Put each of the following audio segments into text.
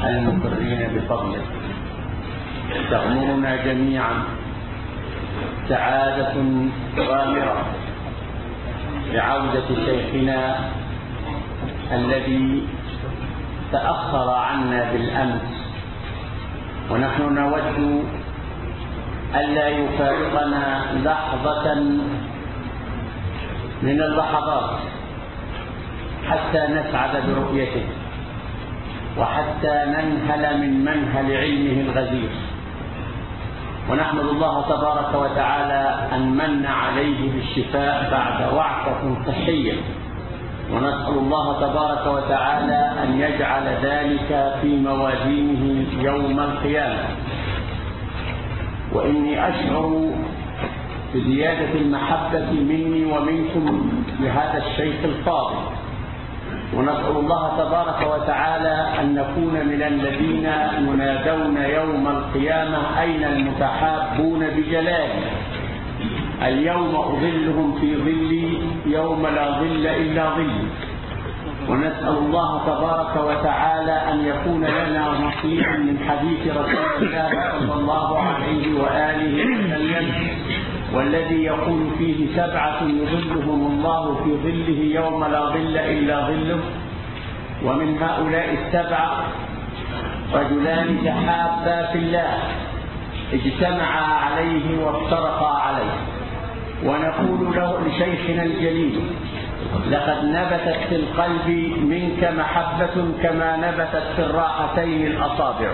المقرين بفضله تغمرنا جميعا سعادة غامرة بعودة شيخنا الذي تأخر عنا بالأمس ونحن نود ألا يفارقنا لحظة من اللحظات حتى نسعد برؤيته وحتى ننهل من منهل علمه الغزير ونحمد الله تبارك وتعالى أن من عليه بالشفاء بعد وعكة صحية ونسأل الله تبارك وتعالى أن يجعل ذلك في موازينه يوم القيامة وإني أشعر بزيادة المحبة مني ومنكم لهذا الشيخ الفاضل ونسأل الله تبارك وتعالى أن نكون من الذين ينادون يوم القيامة أين المتحابون بجلاله اليوم أظلهم في ظلي يوم لا ظل إلا ظلي ونسأل الله تبارك وتعالى أن يكون لنا نصيبا من حديث رسول الله صلى الله عليه وآله وسلم والذي يقول فيه سبعة يظلهم الله في ظله يوم لا ظل إلا ظله ومن هؤلاء السبعة رجلان تحابا في الله اجتمعا عليه وافترقا عليه ونقول له لشيخنا الجليل لقد نبتت في القلب منك محبة كما نبتت في الراحتين الأصابع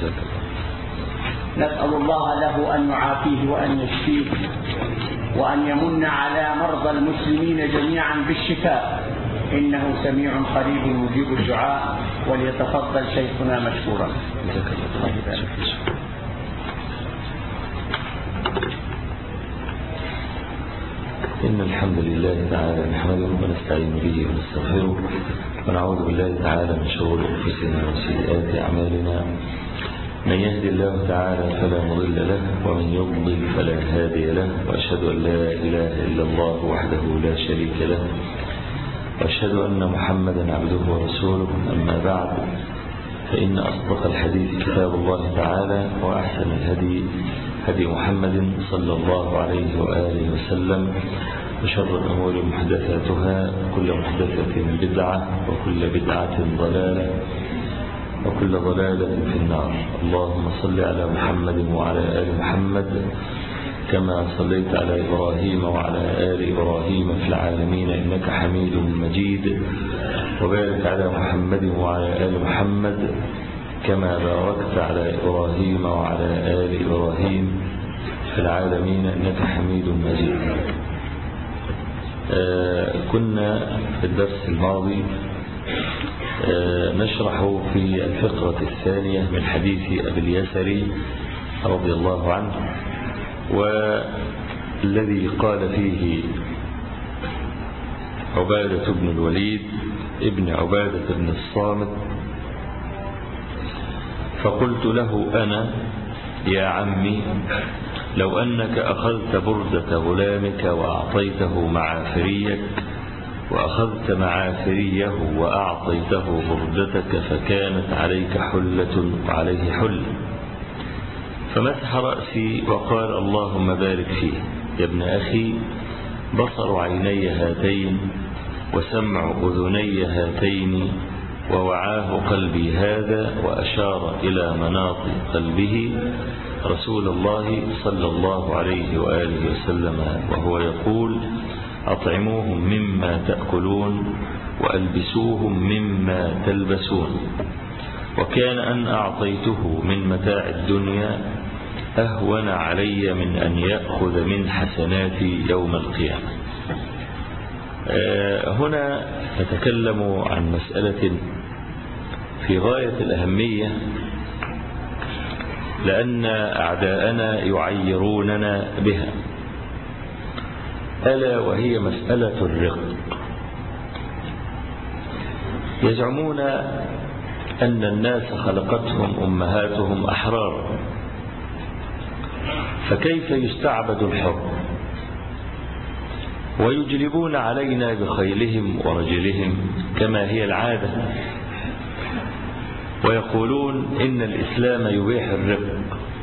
نسأل الله له أن يعافيه وأن يشفيه وأن يمن على مرضى المسلمين جميعا بالشفاء إنه سميع قريب مجيب الدعاء وليتفضل شيخنا مشكورا إن الحمد لله تعالى نحمده ونستعين به ونستغفره ونعوذ بالله تعالى من شرور أنفسنا وسيئات أعمالنا من يهدي الله تعالى فلا مضل له ومن يضلل فلا هادي له وأشهد أن لا إله إلا الله وحده لا شريك له وأشهد أن محمدا عبده ورسوله أما بعد فإن أصدق الحديث كتاب الله تعالى وأحسن الهدي هدي محمد صلى الله عليه وآله وسلم وشر الأمور محدثاتها كل محدثة بدعة وكل بدعة ضلالة وكل ضلالة في النار اللهم صل على محمد وعلى آل محمد كما صليت على إبراهيم وعلى آل إبراهيم في العالمين إنك حميد مجيد وبارك على محمد وعلى آل محمد كما باركت على إبراهيم وعلى آل إبراهيم في العالمين إنك حميد مجيد آه كنا في الدرس الماضي آه نشرح في الفقرة الثانية من حديث أبي اليسري رضي الله عنه والذي قال فيه عبادة بن الوليد ابن عبادة بن الصامت فقلت له أنا يا عمي لو أنك أخذت بردة غلامك وأعطيته معافريك وأخذت معافريه وأعطيته بردتك فكانت عليك حلة وعليه حلة فمسح رأسي وقال اللهم بارك فيه يا ابن أخي بصر عيني هاتين وسمع أذني هاتين ووعاه قلبي هذا وأشار إلى مناط قلبه رسول الله صلى الله عليه وآله وسلم وهو يقول أطعموهم مما تأكلون وألبسوهم مما تلبسون وكان أن أعطيته من متاع الدنيا أهون علي من أن يأخذ من حسناتي يوم القيامة هنا نتكلم عن مسألة في غاية الأهمية لأن أعداءنا يعيروننا بها ألا وهي مسألة الرق يزعمون أن الناس خلقتهم أمهاتهم أحرار فكيف يستعبد الحر ويجلبون علينا بخيلهم ورجلهم كما هي العادة ويقولون إن الإسلام يبيح الرق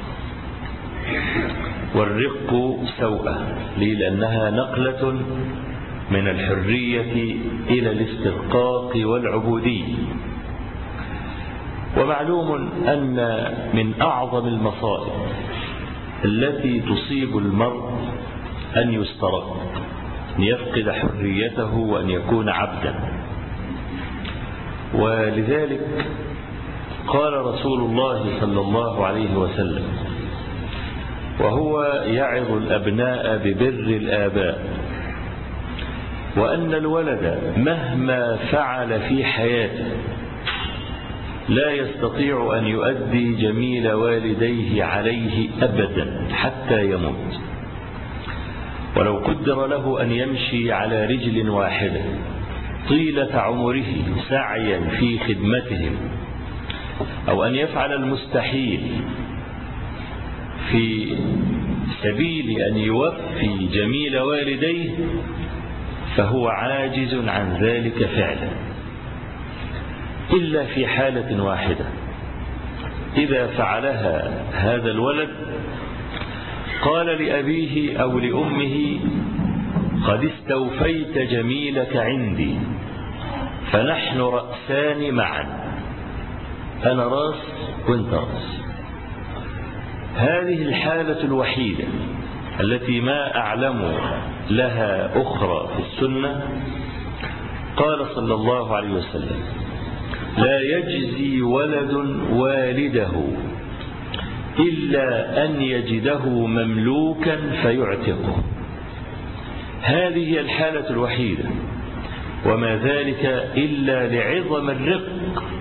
والرق سوءة ليه لأنها نقلة من الحرية إلى الاسترقاق والعبودية ومعلوم أن من أعظم المصائب التي تصيب المرء أن يسترق أن يفقد حريته وأن يكون عبدا ولذلك قال رسول الله صلى الله عليه وسلم وهو يعظ الأبناء ببر الآباء وأن الولد مهما فعل في حياته لا يستطيع أن يؤدي جميل والديه عليه أبدا حتى يموت ولو قدر له أن يمشي على رجل واحدة طيلة عمره سعيا في خدمتهم أو أن يفعل المستحيل في سبيل أن يوفي جميل والديه فهو عاجز عن ذلك فعلا إلا في حالة واحدة إذا فعلها هذا الولد قال لأبيه أو لأمه قد استوفيت جميلك عندي فنحن رأسان معا أنا راس وانت راس هذه الحالة الوحيدة التي ما أعلم لها أخرى في السنة قال صلى الله عليه وسلم لا يجزي ولد والده إلا أن يجده مملوكا فيعتقه هذه هي الحالة الوحيدة وما ذلك إلا لعظم الرق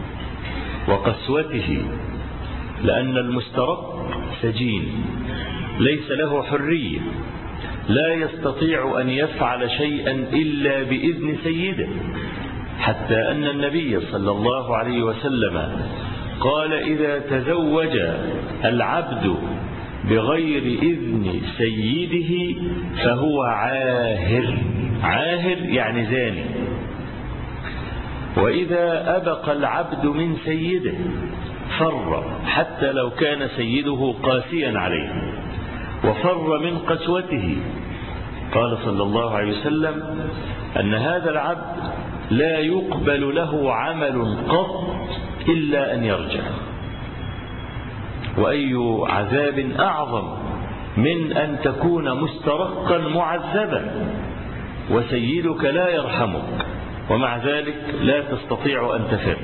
وقسوته لأن المسترق سجين ليس له حرية لا يستطيع أن يفعل شيئا إلا بإذن سيده حتى أن النبي صلى الله عليه وسلم قال إذا تزوج العبد بغير إذن سيده فهو عاهر عاهر يعني زاني وإذا أبق العبد من سيده فر حتى لو كان سيده قاسيا عليه وفر من قسوته قال صلى الله عليه وسلم أن هذا العبد لا يقبل له عمل قط إلا أن يرجع وأي عذاب أعظم من أن تكون مسترقا معذبا وسيدك لا يرحمك ومع ذلك لا تستطيع أن تفر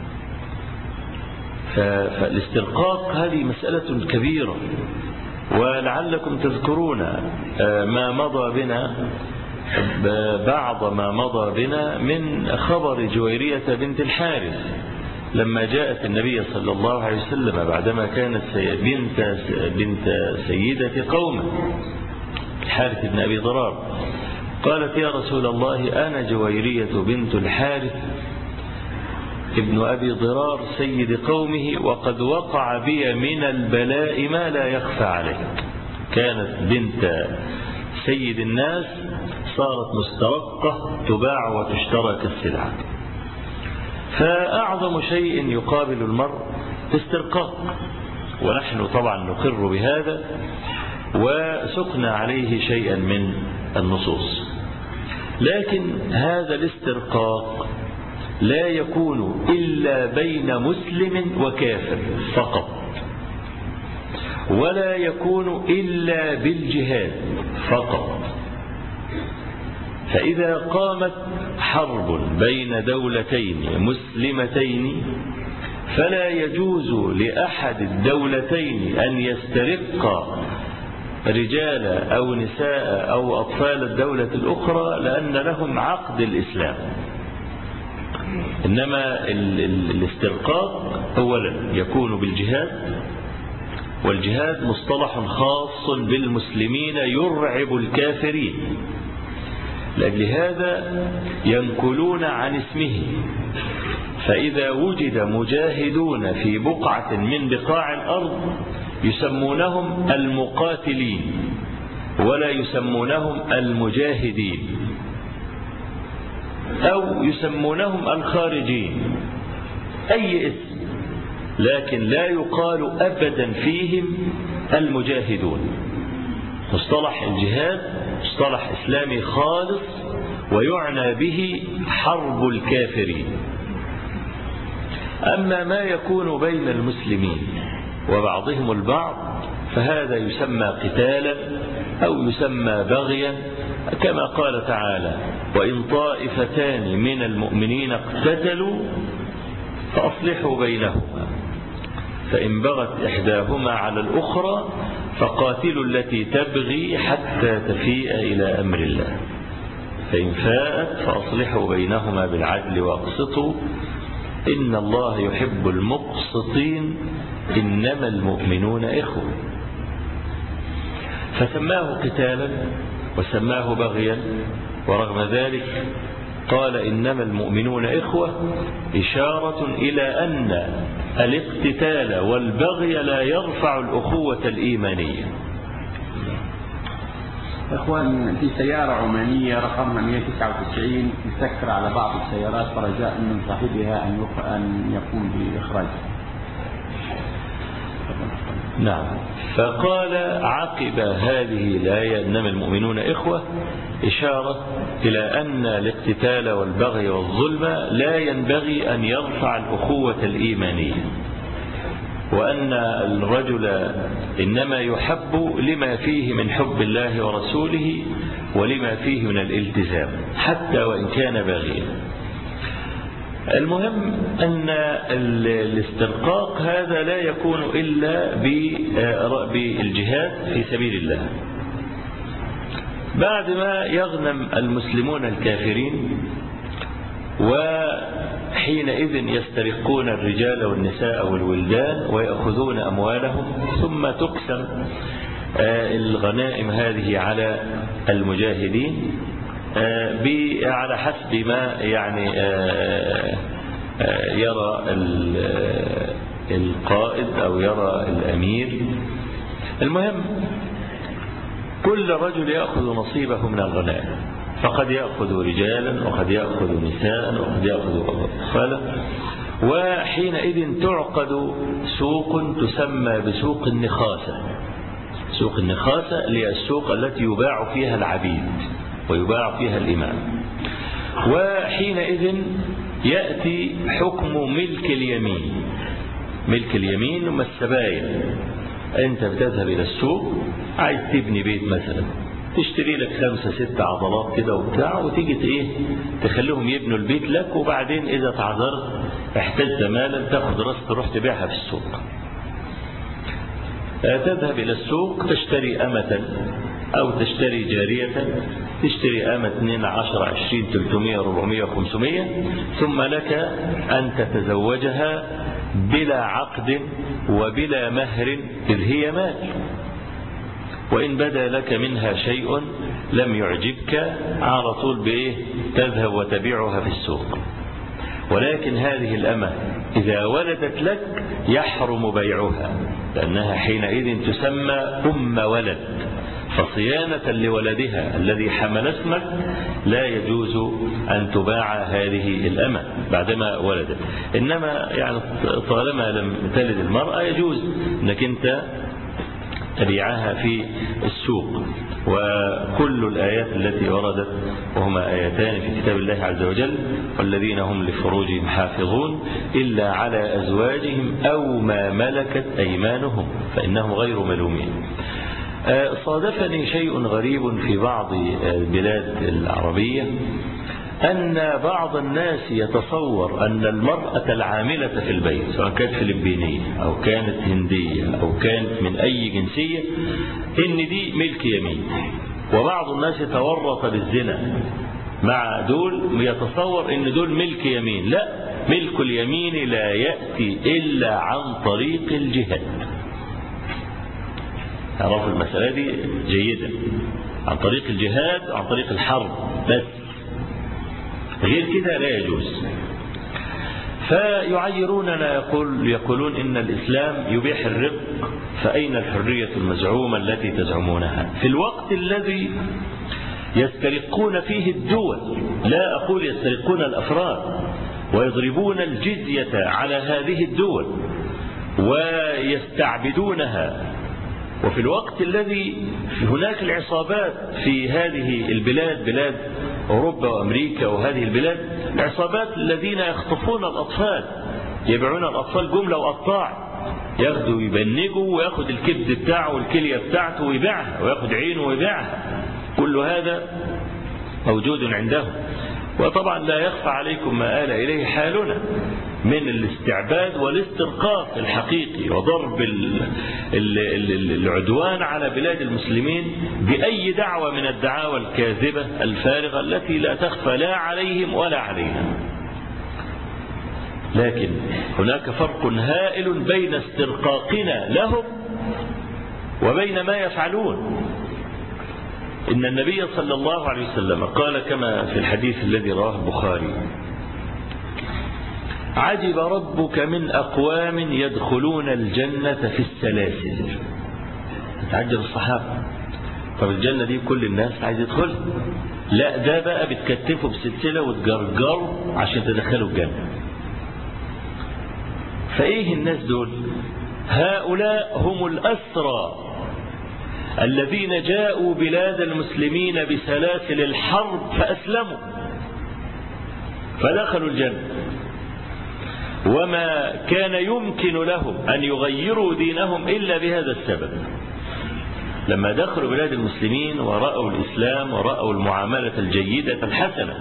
فالاسترقاق هذه مسألة كبيرة ولعلكم تذكرون ما مضى بنا بعض ما مضى بنا من خبر جويرية بنت الحارث لما جاءت النبي صلى الله عليه وسلم بعدما كانت بنت, بنت سيدة قومه الحارث بن أبي ضرار قالت يا رسول الله أنا جويرية بنت الحارث ابن أبي ضرار سيد قومه وقد وقع بي من البلاء ما لا يخفى عليك كانت بنت سيد الناس صارت مسترقة تباع وتشترى كالسلعة فأعظم شيء يقابل المرء استرقاق ونحن طبعا نقر بهذا وسقنا عليه شيئا من النصوص لكن هذا الاسترقاق لا يكون إلا بين مسلم وكافر فقط ولا يكون إلا بالجهاد فقط فإذا قامت حرب بين دولتين مسلمتين فلا يجوز لأحد الدولتين أن يسترق رجال أو نساء أو أطفال الدولة الأخرى لأن لهم عقد الإسلام إنما الاسترقاق أولا يكون بالجهاد والجهاد مصطلح خاص بالمسلمين يرعب الكافرين لأجل هذا ينكلون عن اسمه فإذا وجد مجاهدون في بقعة من بقاع الأرض يسمونهم المقاتلين ولا يسمونهم المجاهدين أو يسمونهم الخارجين أي اسم لكن لا يقال أبدا فيهم المجاهدون مصطلح الجهاد مصطلح إسلامي خالص ويعنى به حرب الكافرين أما ما يكون بين المسلمين وبعضهم البعض فهذا يسمى قتالا أو يسمى بغيا كما قال تعالى وإن طائفتان من المؤمنين اقتتلوا فأصلحوا بينهما فإن بغت إحداهما على الأخرى فقاتلوا التي تبغي حتى تفيء إلى أمر الله فإن فاءت فأصلحوا بينهما بالعدل وأقسطوا إن الله يحب المقسطين إنما المؤمنون إخوة فسماه قتالا وسماه بغيا ورغم ذلك قال إنما المؤمنون إخوة إشارة إلى أن الاقتتال والبغي لا يرفع الأخوة الإيمانية إخوان في سيارة عمانية رقمها 199 مسكر على بعض السيارات فرجاء من صاحبها أن أن يقوم بإخراجها. نعم فقال عقب هذه الآية إنما المؤمنون إخوة إشارة إلى أن الاقتتال والبغي والظلم لا ينبغي أن يرفع الأخوة الإيمانية وأن الرجل إنما يحب لما فيه من حب الله ورسوله ولما فيه من الالتزام حتى وإن كان باغيا المهم أن الاسترقاق هذا لا يكون إلا بالجهاد في سبيل الله بعد ما يغنم المسلمون الكافرين وحينئذ يسترقون الرجال والنساء والولدان ويأخذون أموالهم ثم تقسم الغنائم هذه على المجاهدين على حسب ما يعني يرى القائد أو يرى الأمير المهم كل رجل يأخذ نصيبه من الغنائم فقد يأخذ رجالا وقد يأخذ نساء وقد يأخذ أطفالا وحينئذ تعقد سوق تسمى بسوق النخاسة سوق النخاسة هي السوق التي يباع فيها العبيد ويباع فيها الإمام وحينئذ يأتي حكم ملك اليمين ملك اليمين هم السبايا أنت بتذهب إلى السوق عايز تبني بيت مثلا تشتري لك خمسة ستة عضلات كده وبتاع وتيجي ايه تخليهم يبنوا البيت لك وبعدين إذا تعذرت احتجت مالا تاخد راس تروح تبيعها في السوق تذهب إلى السوق تشتري أمة أو تشتري جارية تشتري أمة 2 10 20 300 400 500 ثم لك أن تتزوجها بلا عقد وبلا مهر إذ هي مال وإن بدا لك منها شيء لم يعجبك على طول بإيه تذهب وتبيعها في السوق ولكن هذه الأمة إذا ولدت لك يحرم بيعها لأنها حينئذ تسمى أم ولد فصيانة لولدها الذي حمل اسمك لا يجوز أن تباع هذه الأمة بعدما ولدت إنما يعني طالما لم تلد المرأة يجوز أنك أنت تبيعها في السوق وكل الآيات التي وردت وهما آيتان في كتاب الله عز وجل والذين هم لفروجهم حافظون إلا على أزواجهم أو ما ملكت أيمانهم فإنهم غير ملومين صادفني شيء غريب في بعض البلاد العربية أن بعض الناس يتصور أن المرأة العاملة في البيت سواء كانت فلبينية أو كانت هندية أو كانت من أي جنسية إن دي ملك يمين وبعض الناس يتورط بالزنا مع دول يتصور إن دول ملك يمين لا ملك اليمين لا يأتي إلا عن طريق الجهاد اعرفوا المسألة دي جيدا عن طريق الجهاد عن طريق الحرب بس غير كده لا يجوز فيعيروننا يقول يقولون إن الإسلام يبيح الرق فأين الحرية المزعومة التي تزعمونها في الوقت الذي يسترقون فيه الدول لا أقول يسترقون الأفراد ويضربون الجزية على هذه الدول ويستعبدونها وفي الوقت الذي هناك العصابات في هذه البلاد بلاد أوروبا وأمريكا وهذه البلاد العصابات الذين يخطفون الأطفال يبيعون الأطفال جملة وقطاع ياخدوا ويبنجوا وياخد الكبد بتاعه والكلية بتاعته ويبيعها وياخد عينه ويبيعها كل هذا موجود عندهم وطبعا لا يخفى عليكم ما آل إليه حالنا من الاستعباد والاسترقاق الحقيقي وضرب العدوان على بلاد المسلمين بأي دعوة من الدعاوى الكاذبة الفارغة التي لا تخفى لا عليهم ولا علينا لكن هناك فرق هائل بين استرقاقنا لهم وبين ما يفعلون إن النبي صلى الله عليه وسلم قال كما في الحديث الذي رواه البخاري عجب ربك من أقوام يدخلون الجنة في السلاسل تعجب الصحابة طب الجنة دي كل الناس عايز يدخل لا ده بقى بتكتفه بسلسلة وتجرجره عشان تدخله الجنة فايه الناس دول هؤلاء هم الأسرى الذين جاءوا بلاد المسلمين بسلاسل الحرب فأسلموا فدخلوا الجنة وما كان يمكن لهم أن يغيروا دينهم إلا بهذا السبب لما دخلوا بلاد المسلمين ورأوا الإسلام ورأوا المعاملة الجيدة الحسنة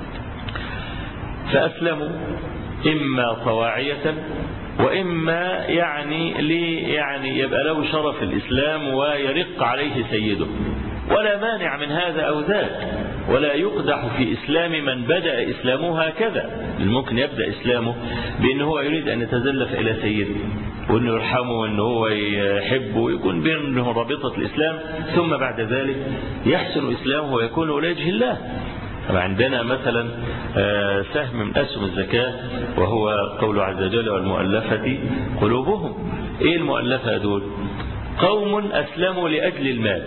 فأسلموا إما طواعية وإما يعني لي يعني يبقى له شرف الإسلام ويرق عليه سيده ولا مانع من هذا أو ذاك ولا يقدح في إسلام من بدأ إسلامه هكذا ممكن يبدأ إسلامه بأنه هو يريد أن يتزلف إلى سيده وأنه يرحمه وأنه هو يحبه ويكون بينه رابطة الإسلام ثم بعد ذلك يحسن إسلامه ويكون وجه الله عندنا مثلا سهم من أسهم الزكاة وهو قول عز وجل والمؤلفة قلوبهم إيه المؤلفة دول قوم أسلموا لأجل المال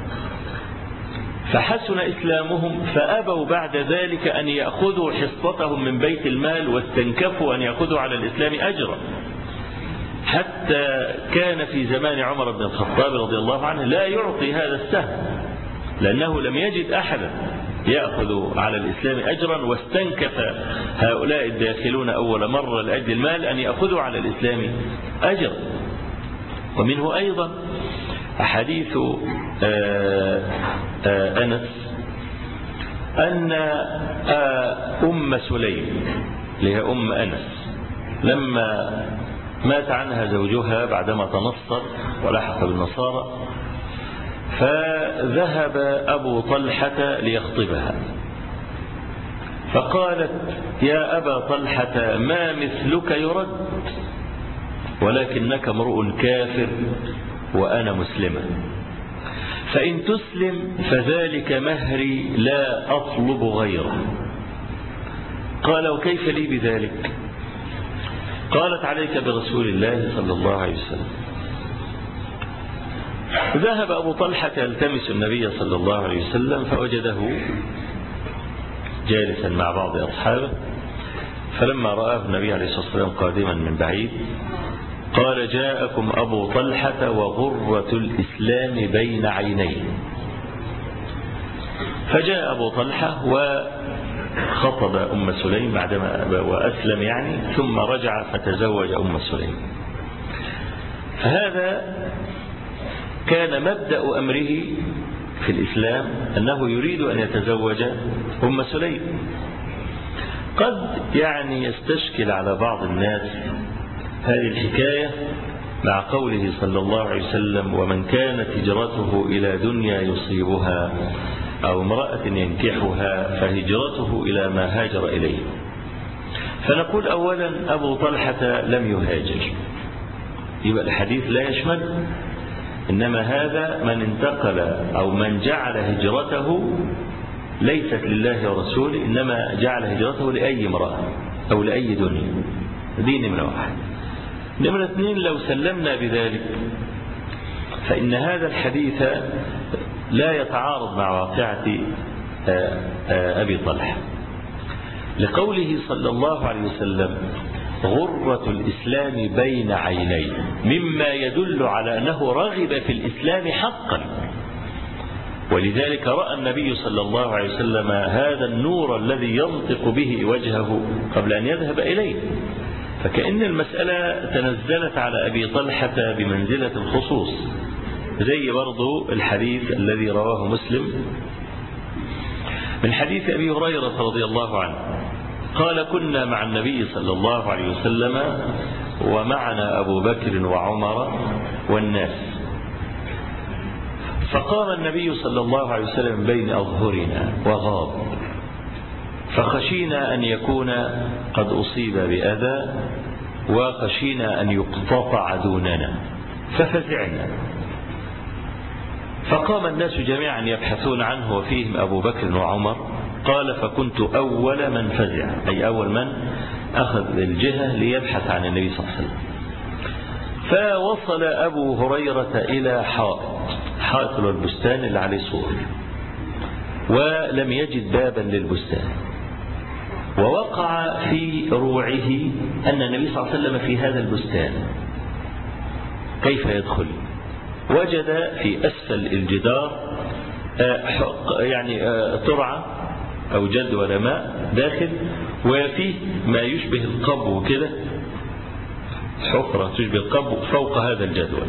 فحسن إسلامهم فأبوا بعد ذلك أن يأخذوا حصتهم من بيت المال واستنكفوا أن يأخذوا على الإسلام أجرا حتى كان في زمان عمر بن الخطاب رضي الله عنه لا يعطي هذا السهم لأنه لم يجد أحدا يأخذ على الإسلام أجرا واستنكف هؤلاء الداخلون أول مرة لأجل المال أن يأخذوا على الإسلام أجرا ومنه أيضا حديث أنس أن أم سليم اللي هي أم أنس لما مات عنها زوجها بعدما تنصر ولحق بالنصارى فذهب أبو طلحة ليخطبها فقالت يا أبا طلحة ما مثلك يرد ولكنك امرؤ كافر وأنا مسلمة فإن تسلم فذلك مهري لا أطلب غيره قال وكيف لي بذلك قالت عليك برسول الله صلى الله عليه وسلم ذهب أبو طلحة يلتمس النبي صلى الله عليه وسلم فوجده جالسا مع بعض أصحابه فلما رآه النبي عليه الصلاة والسلام قادما من بعيد قال جاءكم أبو طلحة وغرة الإسلام بين عينيه فجاء أبو طلحة وخطب أم سليم بعدما وأسلم يعني ثم رجع فتزوج أم سليم فهذا كان مبدأ أمره في الإسلام أنه يريد أن يتزوج أم سليم قد يعني يستشكل على بعض الناس هذه الحكاية مع قوله صلى الله عليه وسلم ومن كانت هجرته إلى دنيا يصيبها أو امرأة ينكحها فهجرته إلى ما هاجر إليه فنقول أولا أبو طلحة لم يهاجر يبقى الحديث لا يشمل إنما هذا من انتقل أو من جعل هجرته ليست لله ورسوله إنما جعل هجرته لأي امرأة أو لأي دنيا دي نمرة واحد نمرة اثنين لو سلمنا بذلك فإن هذا الحديث لا يتعارض مع واقعة أبي طلحة لقوله صلى الله عليه وسلم غرة الإسلام بين عينيه مما يدل على أنه رغب في الإسلام حقا ولذلك رأى النبي صلى الله عليه وسلم هذا النور الذي ينطق به وجهه قبل أن يذهب إليه فكأن المسألة تنزلت على أبي طلحة بمنزلة الخصوص زي برضو الحديث الذي رواه مسلم من حديث أبي هريرة رضي الله عنه قال كنا مع النبي صلى الله عليه وسلم ومعنا أبو بكر وعمر والناس فقام النبي صلى الله عليه وسلم بين أظهرنا وغاب فخشينا أن يكون قد أصيب بأذى وخشينا أن يقتطع دوننا ففزعنا فقام الناس جميعا يبحثون عنه وفيهم أبو بكر وعمر قال فكنت أول من فزع أي أول من أخذ الجهة ليبحث عن النبي صلى الله عليه وسلم فوصل أبو هريرة إلى حائط حائط البستان اللي عليه سور ولم يجد بابا للبستان ووقع في روعه أن النبي صلى الله عليه وسلم في هذا البستان كيف يدخل وجد في أسفل الجدار يعني ترعة أو جد ولا ماء داخل وفيه ما يشبه القبو كده حفرة تشبه القبو فوق هذا الجدول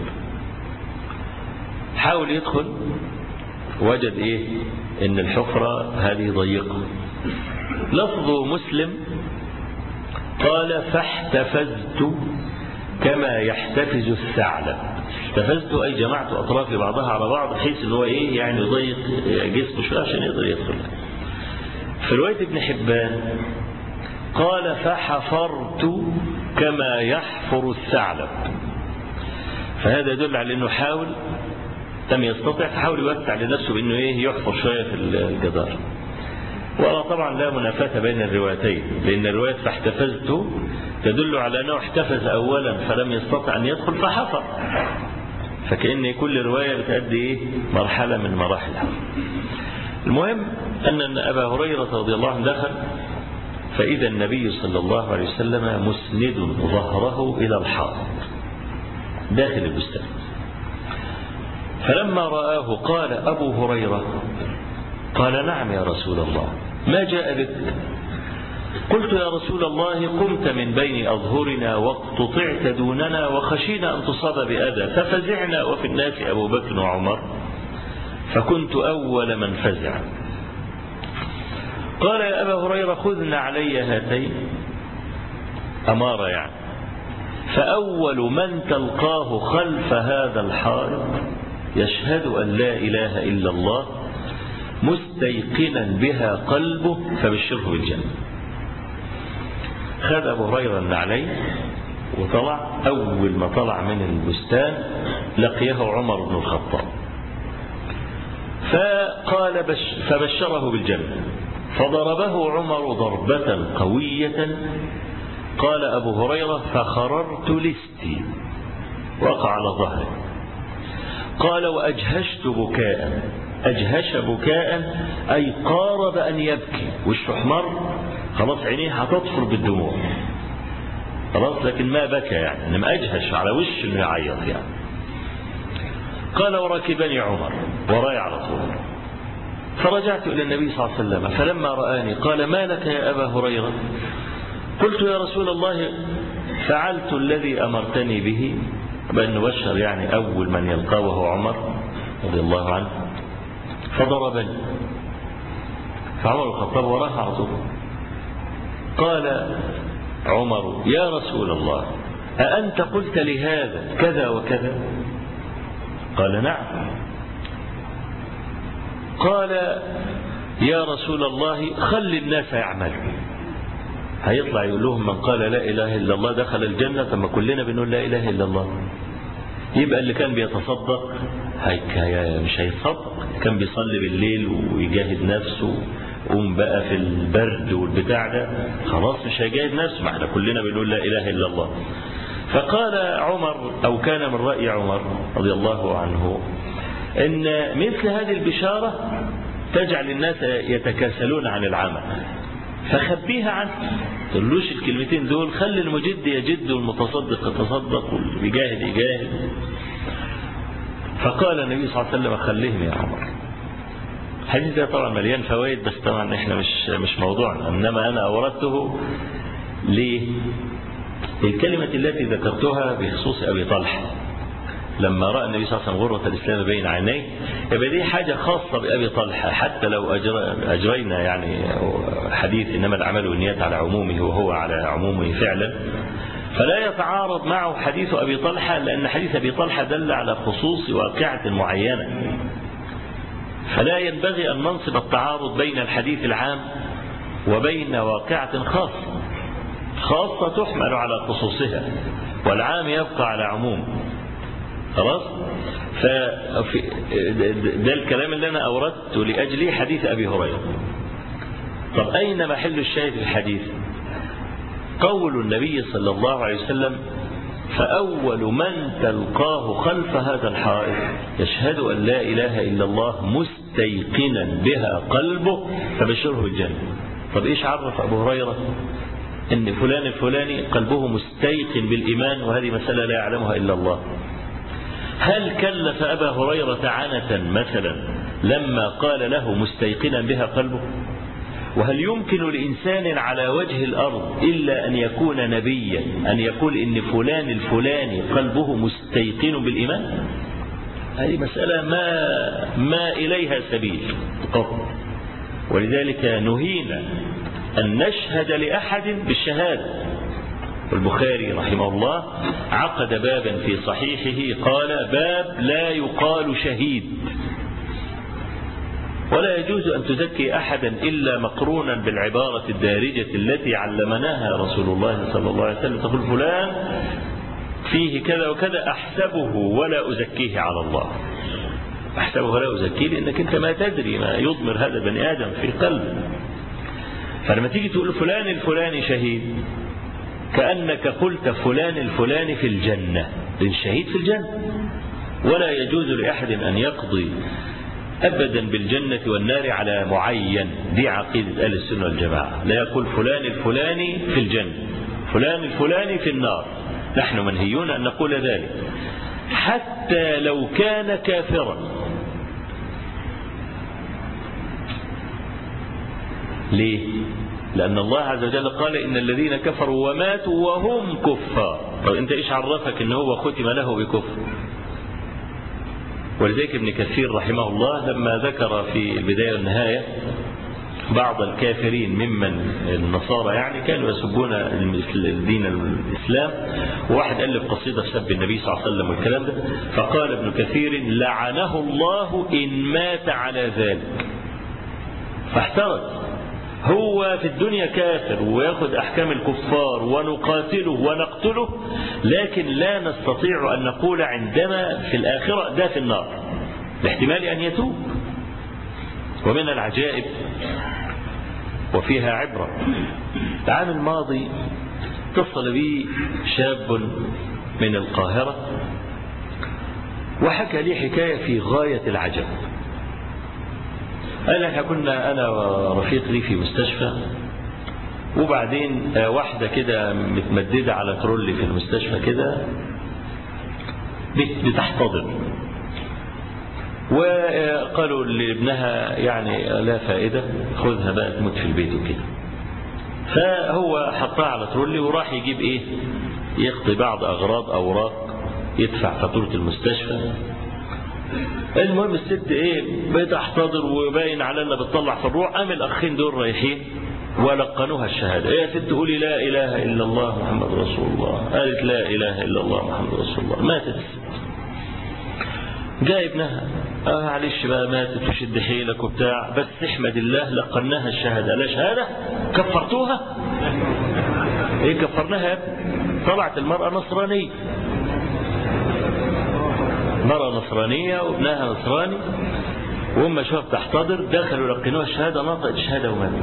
حاول يدخل وجد ايه ان الحفرة هذه ضيقة لفظ مسلم قال فاحتفزت كما يحتفز الثعلب احتفزت اي جمعت اطرافي بعضها على بعض بحيث ان هو ايه يعني يضيق جسمه شويه عشان يقدر يدخل في روايه ابن حبان قال فحفرت كما يحفر الثعلب فهذا يدل على انه حاول لم يستطع فحاول يوسع لنفسه بانه ايه يحفر شويه في الجدار وطبعا لا منافاة بين الروايتين لأن رواية فاحتفزت تدل على أنه احتفز أولا فلم يستطع أن يدخل فحفر فكأن كل رواية بتأدي إيه؟ مرحلة من مراحلها المهم أن أبا هريرة رضي الله عنه دخل فإذا النبي صلى الله عليه وسلم مسند ظهره إلى الحائط داخل البستان فلما رآه قال أبو هريرة قال نعم يا رسول الله ما جاء بك قلت يا رسول الله قمت من بين أظهرنا واقتطعت دوننا وخشينا أن تصاب بأذى ففزعنا وفي الناس أبو بكر وعمر فكنت أول من فزع قال يا أبا هريرة خذنا علي هاتين أمارة يعني فأول من تلقاه خلف هذا الحائط يشهد أن لا إله إلا الله مستيقنا بها قلبه فبشره بالجنة خذ أبو هريرة النعلين وطلع أول ما طلع من البستان لقيه عمر بن الخطاب فقال بش فبشره بالجنة فضربه عمر ضربة قوية قال أبو هريرة فخررت لستي وقع على ظهره قال وأجهشت بكاء أجهش بكاء أي قارب أن يبكي وشه احمر خلاص عينيه هتطفر بالدموع خلاص لكن ما بكى يعني انما أجهش على وش انه يعيط يعني قال وركبني عمر وراي على طول فرجعت إلى النبي صلى الله عليه وسلم فلما رآني قال ما لك يا أبا هريرة قلت يا رسول الله فعلت الذي أمرتني به بأن نبشر يعني أول من يلقاه وهو عمر رضي الله عنه فضربني فعمر الخطاب وراه على طول قال عمر يا رسول الله أأنت قلت لهذا كذا وكذا قال نعم قال يا رسول الله خل الناس يعملوا هيطلع يقول لهم من قال لا إله إلا الله دخل الجنة ثم كلنا بنقول لا إله إلا الله يبقى اللي كان بيتصدق هي مش هيتصدق كان بيصلي بالليل ويجاهد نفسه قوم بقى في البرد والبتاع ده خلاص مش هيجاهد نفسه ما احنا كلنا بنقول لا إله إلا الله فقال عمر أو كان من رأي عمر رضي الله عنه إن مثل هذه البشارة تجعل الناس يتكاسلون عن العمل فخبيها عنه تقولوش الكلمتين دول خلي المجد يجد والمتصدق يتصدق واللي بيجاهد يجاهد فقال النبي صلى الله عليه وسلم خليهم يا عمر الحديث ده طبعا مليان فوائد بس طبعا احنا مش مش موضوعنا انما انا اوردته ليه؟ الكلمة التي ذكرتها بخصوص ابي طلحه لما راى النبي صلى الله عليه وسلم غرة الاسلام بين عينيه يبقى دي حاجه خاصه بابي طلحه حتى لو اجرينا يعني حديث انما الاعمال والنيات على عمومه وهو على عمومه فعلا فلا يتعارض معه حديث ابي طلحه لان حديث ابي طلحه دل على خصوص واقعه معينه فلا ينبغي أن ننصب التعارض بين الحديث العام وبين واقعة خاصة خاصة تحمل على خصوصها والعام يبقى على عموم خلاص ففي ده الكلام اللي أنا أوردت لأجله حديث أبي هريرة طب أين محل الشاهد في الحديث قول النبي صلى الله عليه وسلم فأول من تلقاه خلف هذا الحائط يشهد أن لا إله إلا الله مستيقنا بها قلبه فبشره بالجنة طب إيش عرف أبو هريرة أن فلان الفلاني قلبه مستيقن بالإيمان وهذه مسألة لا يعلمها إلا الله هل كلف أبا هريرة عنة مثلا لما قال له مستيقنا بها قلبه وهل يمكن لإنسان على وجه الأرض إلا أن يكون نبيا أن يقول إن فلان الفلاني قلبه مستيقن بالإيمان هذه مسألة ما, ما إليها سبيل قط ولذلك نهينا أن نشهد لأحد بالشهادة البخاري رحمه الله عقد بابا في صحيحه قال باب لا يقال شهيد ولا يجوز أن تزكي أحدا إلا مقرونا بالعبارة الدارجة التي علمناها رسول الله صلى الله عليه وسلم تقول فلان فيه كذا وكذا أحسبه ولا أزكيه على الله أحسبه ولا أزكيه لأنك أنت ما تدري ما يضمر هذا بني آدم في قلبه فلما تيجي تقول فلان الفلاني شهيد كأنك قلت فلان الفلاني في الجنة الشهيد في الجنة ولا يجوز لأحد أن يقضي أبدا بالجنة والنار على معين دي عقيدة أهل السنة والجماعة لا يقول فلان الفلاني في الجنة فلان الفلاني في النار نحن منهيون أن نقول ذلك حتى لو كان كافرا ليه لأن الله عز وجل قال إن الذين كفروا وماتوا وهم كفار طب أنت إيش عرفك إن هو ختم له بكفر ولذلك ابن كثير رحمه الله لما ذكر في البداية والنهاية بعض الكافرين ممن النصارى يعني كانوا يسبون الدين الإسلام وواحد ألف قصيدة في سب النبي صلى الله عليه وسلم والكلام ده فقال ابن كثير لعنه الله إن مات على ذلك فاحترز هو في الدنيا كافر وياخذ أحكام الكفار ونقاتله ونقتله لكن لا نستطيع أن نقول عندما في الآخرة ده في النار لاحتمال أن يتوب ومن العجائب وفيها عبرة العام الماضي اتصل بي شاب من القاهرة وحكى لي حكاية في غاية العجب قال احنا كنا انا ورفيق لي في مستشفى وبعدين واحدة كده متمددة على ترولي في المستشفى كده بتحتضن وقالوا لابنها يعني لا فائدة خذها بقى تموت في البيت وكده فهو حطها على ترولي وراح يجيب ايه يقضي بعض اغراض اوراق يدفع فاتورة المستشفى المهم الست ايه بتحتضر وباين على انها بتطلع في الروح قام الاخين دول رايحين ولقنوها الشهاده ايه يا ست قولي لا اله الا الله محمد رسول الله قالت لا اله الا الله محمد رسول الله ماتت جاء ابنها اه معلش بقى ماتت وشد حيلك وبتاع بس احمد الله لقناها الشهاده لا شهاده كفرتوها ايه كفرناها يا ابني طلعت المراه نصرانيه مرأة نصرانية وابنها نصراني وهم شوف تحتضر دخلوا لقنوها الشهادة نطقت الشهادة وماتت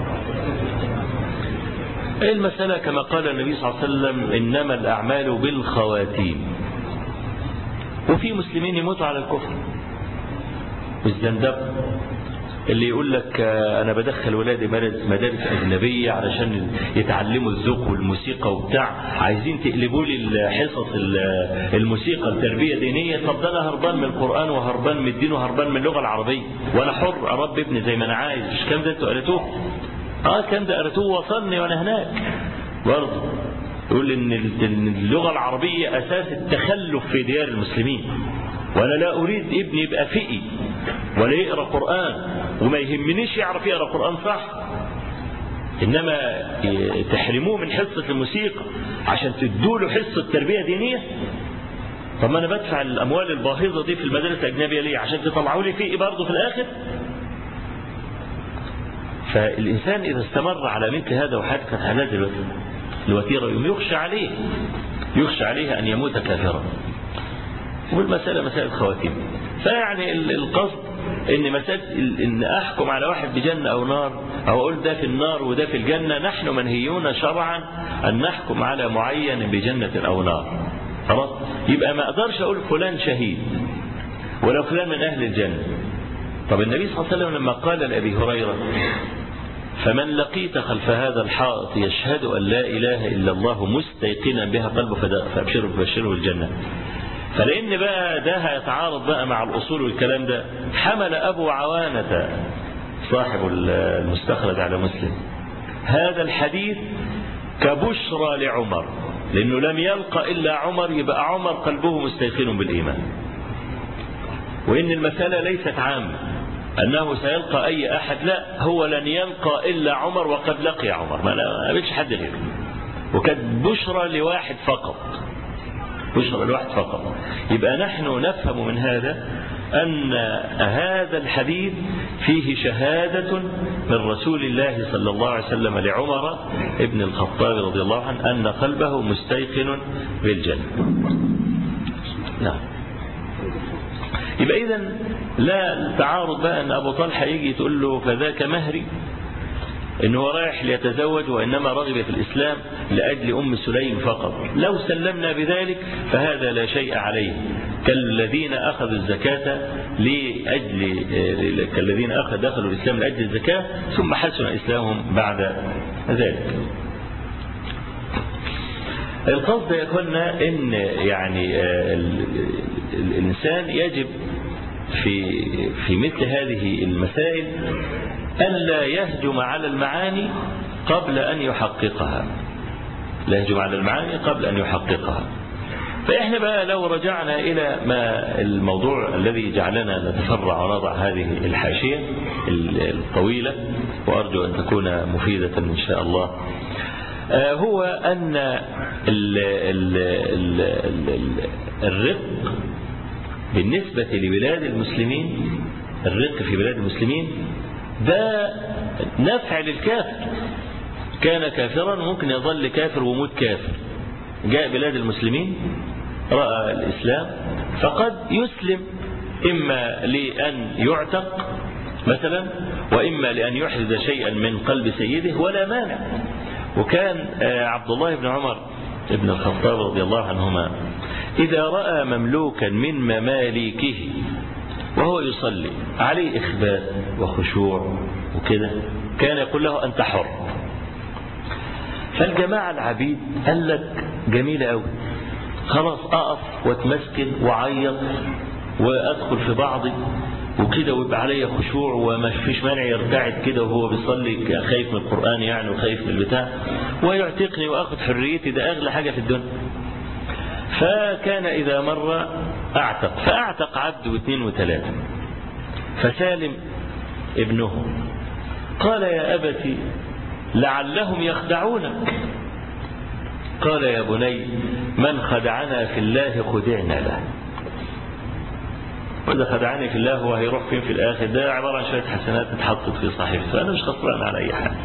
المسألة كما قال النبي صلى الله عليه وسلم إنما الأعمال بالخواتيم وفي مسلمين يموتوا على الكفر والزندقة اللي يقول لك انا بدخل ولادي مدارس اجنبيه علشان يتعلموا الذوق والموسيقى وبتاع عايزين تقلبوا لي حصص الموسيقى التربيه دينيه طب ده انا هربان من القران وهربان من الدين وهربان من اللغه العربيه وانا حر اربي ابني زي ما انا عايز مش الكلام ده انتوا قريتوه اه الكلام ده قريتوه وصلني وانا هناك برضه يقول ان اللغه العربيه اساس التخلف في ديار المسلمين وانا لا اريد ابني يبقى فقي ولا يقرا قران وما يهمنيش يعرف يقرا قران صح انما تحرموه من حصه الموسيقى عشان تدوا له حصه تربيه دينيه طب ما انا بدفع الاموال الباهظه دي في المدارس الاجنبيه ليه عشان تطلعوا لي فقي برضه في الاخر فالانسان اذا استمر على مثل هذا وحدث هذا الوتيره يوم يخشى عليه يخشى عليه ان يموت كافرا والمسألة مسألة خواتيم فيعني القصد ان مسألة ان احكم على واحد بجنة او نار او اقول ده في النار وده في الجنة نحن منهيون شرعا ان نحكم على معين بجنة او نار خلاص يبقى ما اقدرش اقول فلان شهيد ولا فلان من اهل الجنة طب النبي صلى الله عليه وسلم لما قال لأبي هريرة فمن لقيت خلف هذا الحائط يشهد أن لا إله إلا الله مستيقنا بها قلبه فأبشره فبشره الجنة فلأن بقى ده هيتعارض بقى مع الأصول والكلام ده حمل أبو عوانة صاحب المستخرج على مسلم هذا الحديث كبشرى لعمر لأنه لم يلقى إلا عمر يبقى عمر قلبه مستيقن بالإيمان وإن المسألة ليست عامة أنه سيلقى أي أحد لا هو لن يلقى إلا عمر وقد لقي عمر ما قابلش حد غيره وكانت بشرى لواحد فقط بشرى لواحد فقط يبقى نحن نفهم من هذا أن هذا الحديث فيه شهادة من رسول الله صلى الله عليه وسلم لعمر ابن الخطاب رضي الله عنه أن قلبه مستيقن بالجنة نعم يبقى إذا لا تعارض بقى أن أبو طلحة يجي تقول له فذاك مهري إن هو رايح ليتزوج وإنما رغب في الإسلام لأجل أم سليم فقط لو سلمنا بذلك فهذا لا شيء عليه كالذين أخذوا الزكاة لأجل كالذين أخذ دخلوا الإسلام لأجل الزكاة ثم حسن إسلامهم بعد ذلك القصد يا اخوانا ان يعني الانسان يجب في في مثل هذه المسائل ألا يهجم على المعاني قبل أن يحققها لا يهجم على المعاني قبل أن يحققها فإحنا بقى لو رجعنا إلى ما الموضوع الذي جعلنا نتفرع ونضع هذه الحاشية الطويلة وأرجو أن تكون مفيدة إن شاء الله هو أن ال ال ال ال الرق بالنسبة لبلاد المسلمين الرق في بلاد المسلمين ده نفع للكافر كان كافرا ممكن يظل كافر وموت كافر جاء بلاد المسلمين رأى الإسلام فقد يسلم إما لأن يعتق مثلا وإما لأن يحدث شيئا من قلب سيده ولا مانع وكان عبد الله بن عمر ابن الخطاب رضي الله عنهما إذا رأى مملوكا من مماليكه وهو يصلي عليه إخبات وخشوع وكده كان يقول له أنت حر فالجماعة العبيد قال لك جميلة أوي خلاص أقف واتمسكن وعيط وأدخل في بعضي وكده ويبقى عليا خشوع وما فيش مانع يرتعد كده وهو بيصلي خايف من القرآن يعني وخايف من البتاع ويعتقني وأخذ حريتي ده أغلى حاجة في الدنيا فكان إذا مر أعتق فأعتق عبد واثنين وثلاثة فسالم ابنه قال يا أبت لعلهم يخدعونك قال يا بني من خدعنا في الله خدعنا له وإذا خدعني في الله هو هيروح فين في الآخر ده عبارة عن شوية حسنات اتحطت في صحيفته فأنا مش خسران على أي حاجة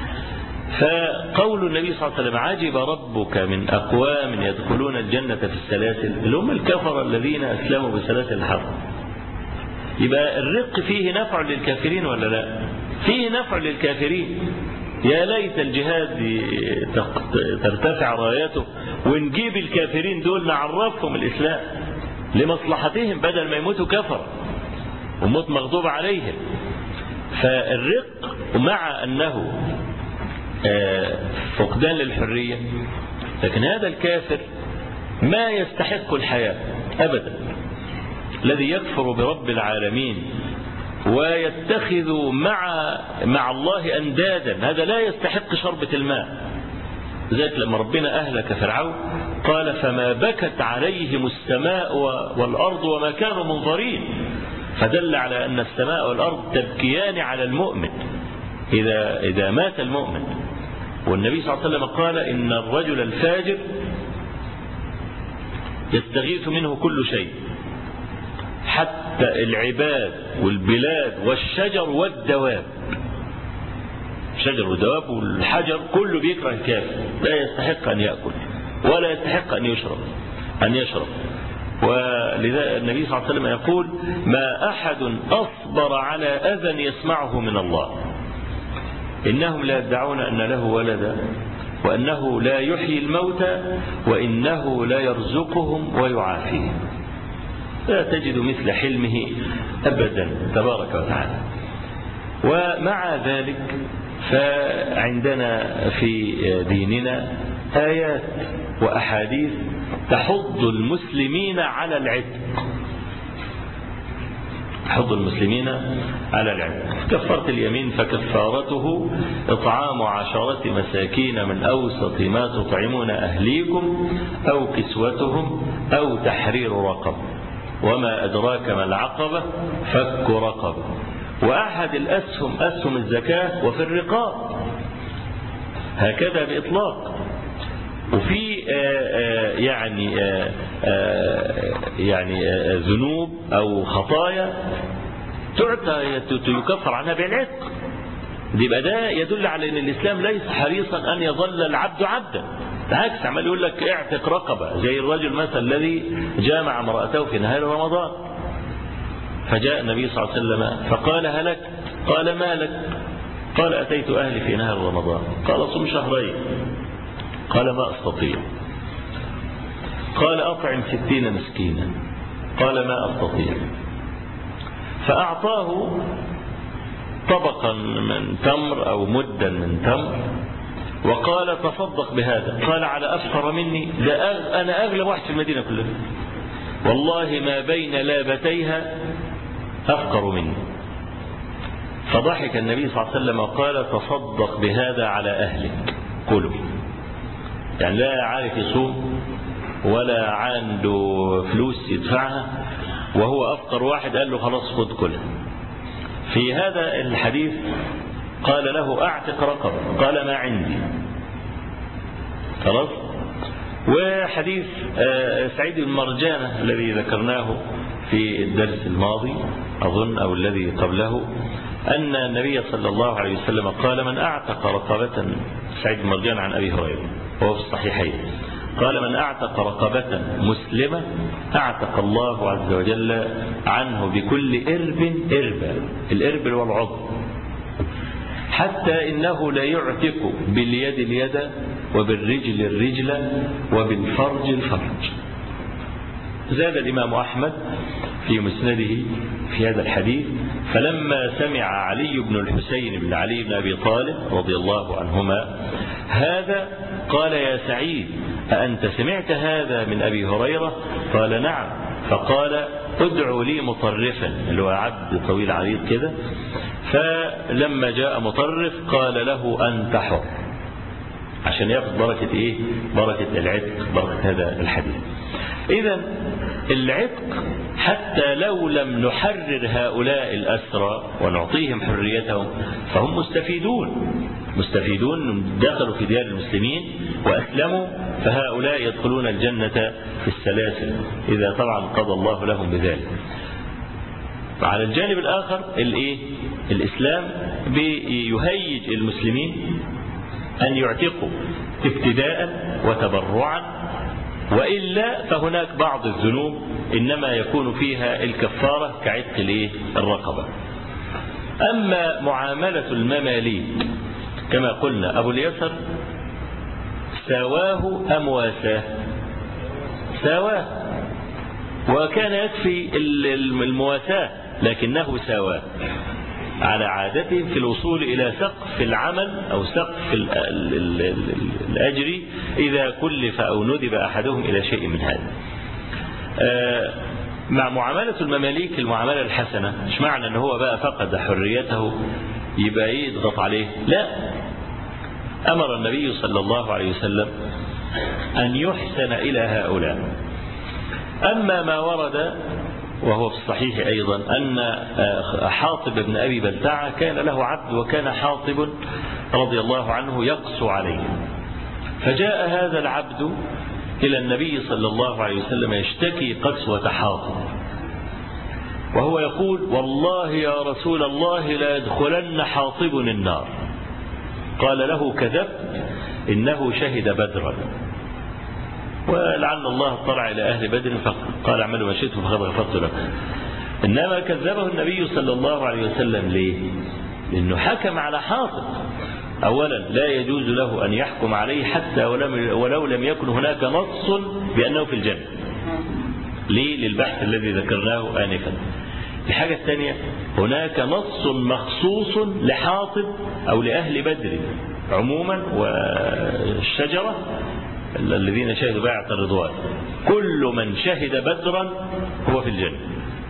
فقول النبي صلى الله عليه وسلم عجب ربك من أقوام يدخلون الجنة في السلاسل اللي هم الكفر الذين أسلموا بسلاسل الحرب يبقى الرق فيه نفع للكافرين ولا لا فيه نفع للكافرين يا ليت الجهاد ترتفع رايته ونجيب الكافرين دول نعرفهم الإسلام لمصلحتهم بدل ما يموتوا كفر وموت مغضوب عليهم فالرق مع أنه فقدان للحرية لكن هذا الكافر ما يستحق الحياة أبدا الذي يكفر برب العالمين ويتخذ مع مع الله أندادا هذا لا يستحق شربة الماء ذلك لما ربنا أهلك فرعون قال فما بكت عليهم السماء والأرض وما كانوا منظرين فدل على أن السماء والأرض تبكيان على المؤمن إذا, إذا مات المؤمن والنبي صلى الله عليه وسلم قال إن الرجل الفاجر يستغيث منه كل شيء حتى العباد والبلاد والشجر والدواب الشجر والدواب والحجر كله بيكره الكافر لا يستحق أن يأكل ولا يستحق أن يشرب أن يشرب ولذا النبي صلى الله عليه وسلم يقول ما أحد أصبر على أذى يسمعه من الله إنهم لا يدعون أن له ولدا وأنه لا يحيي الموتى وإنه لا يرزقهم ويعافيهم لا تجد مثل حلمه أبدا تبارك وتعالى ومع ذلك فعندنا في ديننا آيات وأحاديث تحض المسلمين على العتق تحض المسلمين على العتق كفرت اليمين فكفارته إطعام عشرة مساكين من أوسط ما تطعمون أهليكم أو كسوتهم أو تحرير رقب وما أدراك ما العقبة فك رقبة وأحد الأسهم أسهم الزكاة وفي الرقاب هكذا بإطلاق وفي يعني يعني ذنوب أو خطايا تعطى يكفر عنها بالعتق يبقى ده يدل على أن الإسلام ليس حريصا أن يظل العبد عبدا بالعكس عمال يقول لك اعتق رقبة زي الرجل مثلا الذي جامع امرأته في نهار رمضان فجاء النبي صلى الله عليه وسلم فقال هلك قال ما لك قال أتيت أهلي في نهر رمضان قال صم شهرين قال ما أستطيع قال أطعم ستين مسكينا قال ما أستطيع فأعطاه طبقا من تمر أو مدا من تمر وقال تصدق بهذا قال على أفقر مني ده أغ... أنا أغلى واحد في المدينة كلها والله ما بين لابتيها أفقر مني فضحك النبي صلى الله عليه وسلم وقال تصدق بهذا على أهلك كلوا يعني لا عارف يصوم ولا عنده فلوس يدفعها وهو أفقر واحد قال له خلاص خد كلها في هذا الحديث قال له أعتق رقبة قال ما عندي خلاص وحديث سعيد بن مرجانة الذي ذكرناه في الدرس الماضي أظن أو الذي قبله أن النبي صلى الله عليه وسلم قال من أعتق رقبة سعيد بن مرجان عن أبي هريرة وهو في الصحيحين قال من أعتق رقبة مسلمة أعتق الله عز وجل عنه بكل إرب إربا الإرب والعضو حتى إنه لا يعتق باليد اليد وبالرجل الرجل وبالفرج الفرج زاد الإمام أحمد في مسنده في هذا الحديث فلما سمع علي بن الحسين بن علي بن أبي طالب رضي الله عنهما هذا قال يا سعيد أأنت سمعت هذا من أبي هريرة قال نعم فقال ادعوا لي مطرفا اللي هو عبد طويل عريض كده فلما جاء مطرف قال له أنت حر عشان ياخذ بركة إيه بركة العتق بركة هذا الحديث إذا العتق حتى لو لم نحرر هؤلاء الأسرى ونعطيهم حريتهم فهم مستفيدون مستفيدون دخلوا في ديار المسلمين وأسلموا فهؤلاء يدخلون الجنة في السلاسل إذا طبعا قضى الله لهم بذلك على الجانب الآخر الإيه؟ الإسلام بيهيج المسلمين أن يعتقوا ابتداء وتبرعا وإلا فهناك بعض الذنوب إنما يكون فيها الكفارة كعتق الإيه؟ الرقبة أما معاملة المماليك كما قلنا أبو اليسر سواه أم واساه سواه وكان يكفي المواساة لكنه سواه على عادتهم في الوصول إلى سقف العمل أو سقف ال ال ال ال الأجر إذا كلف أو ندب أحدهم إلى شيء من هذا مع معاملة المماليك المعاملة الحسنة مش معنى أن هو بقى فقد حريته يبقى يضغط عليه لا أمر النبي صلى الله عليه وسلم أن يحسن إلى هؤلاء أما ما ورد وهو في الصحيح أيضا أن حاطب بن أبي بلتعة كان له عبد وكان حاطب رضي الله عنه يقسو عليه فجاء هذا العبد إلى النبي صلى الله عليه وسلم يشتكي قسوة حاطب وهو يقول والله يا رسول الله لا يدخلن حاطب النار قال له كذبت إنه شهد بدرا ولعل الله اطلع إلى أهل بدر فقال اعملوا ما شئتم فقد غفرت لكم إنما كذبه النبي صلى الله عليه وسلم ليه لأنه حكم على حاطب أولا لا يجوز له أن يحكم عليه حتى ولو لم يكن هناك نص بأنه في الجنة ليه للبحث الذي ذكرناه آنفا الحاجة الثانية هناك نص مخصوص لحاطب أو لأهل بدر عموما والشجرة الذين شهدوا بيعة الرضوان كل من شهد بدرا هو في الجنة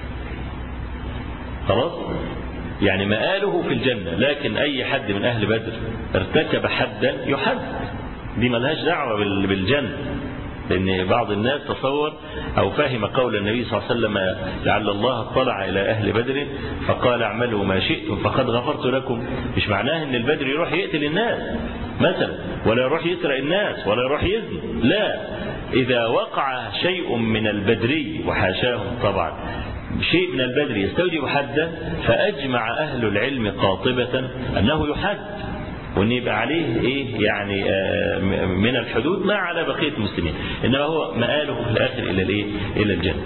خلاص يعني مآله في الجنة لكن أي حد من أهل بدر ارتكب حدا يحد دي ملهاش دعوة بالجنة لأن بعض الناس تصور أو فهم قول النبي صلى الله عليه وسلم لعل الله اطلع إلى أهل بدر فقال اعملوا ما شئتم فقد غفرت لكم مش معناه أن البدر يروح يقتل الناس مثلا ولا يروح يسرق الناس ولا يروح يزني لا إذا وقع شيء من البدري وحاشاهم طبعا شيء من البدر يستوجب حدا فأجمع أهل العلم قاطبة أنه يحد وان يبقى عليه ايه يعني من الحدود ما على بقيه المسلمين انما هو مآله في الاخر الى الايه الى الجنه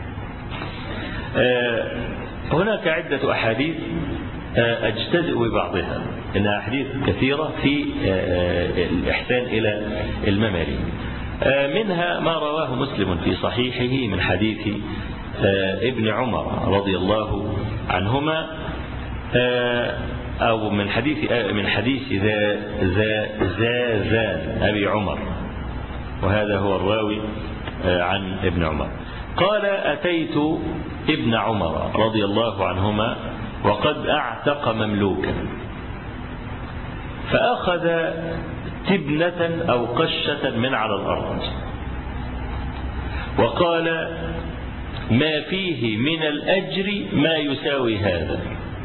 هناك عده احاديث اجتزئ ببعضها انها احاديث كثيره في الاحسان الى المماليك منها ما رواه مسلم في صحيحه من حديث ابن عمر رضي الله عنهما أو من حديث من حديث ذا ذا ذا ذا أبي عمر وهذا هو الراوي عن ابن عمر قال أتيت ابن عمر رضي الله عنهما وقد أعتق مملوكا فأخذ تبنة أو قشة من على الأرض وقال ما فيه من الأجر ما يساوي هذا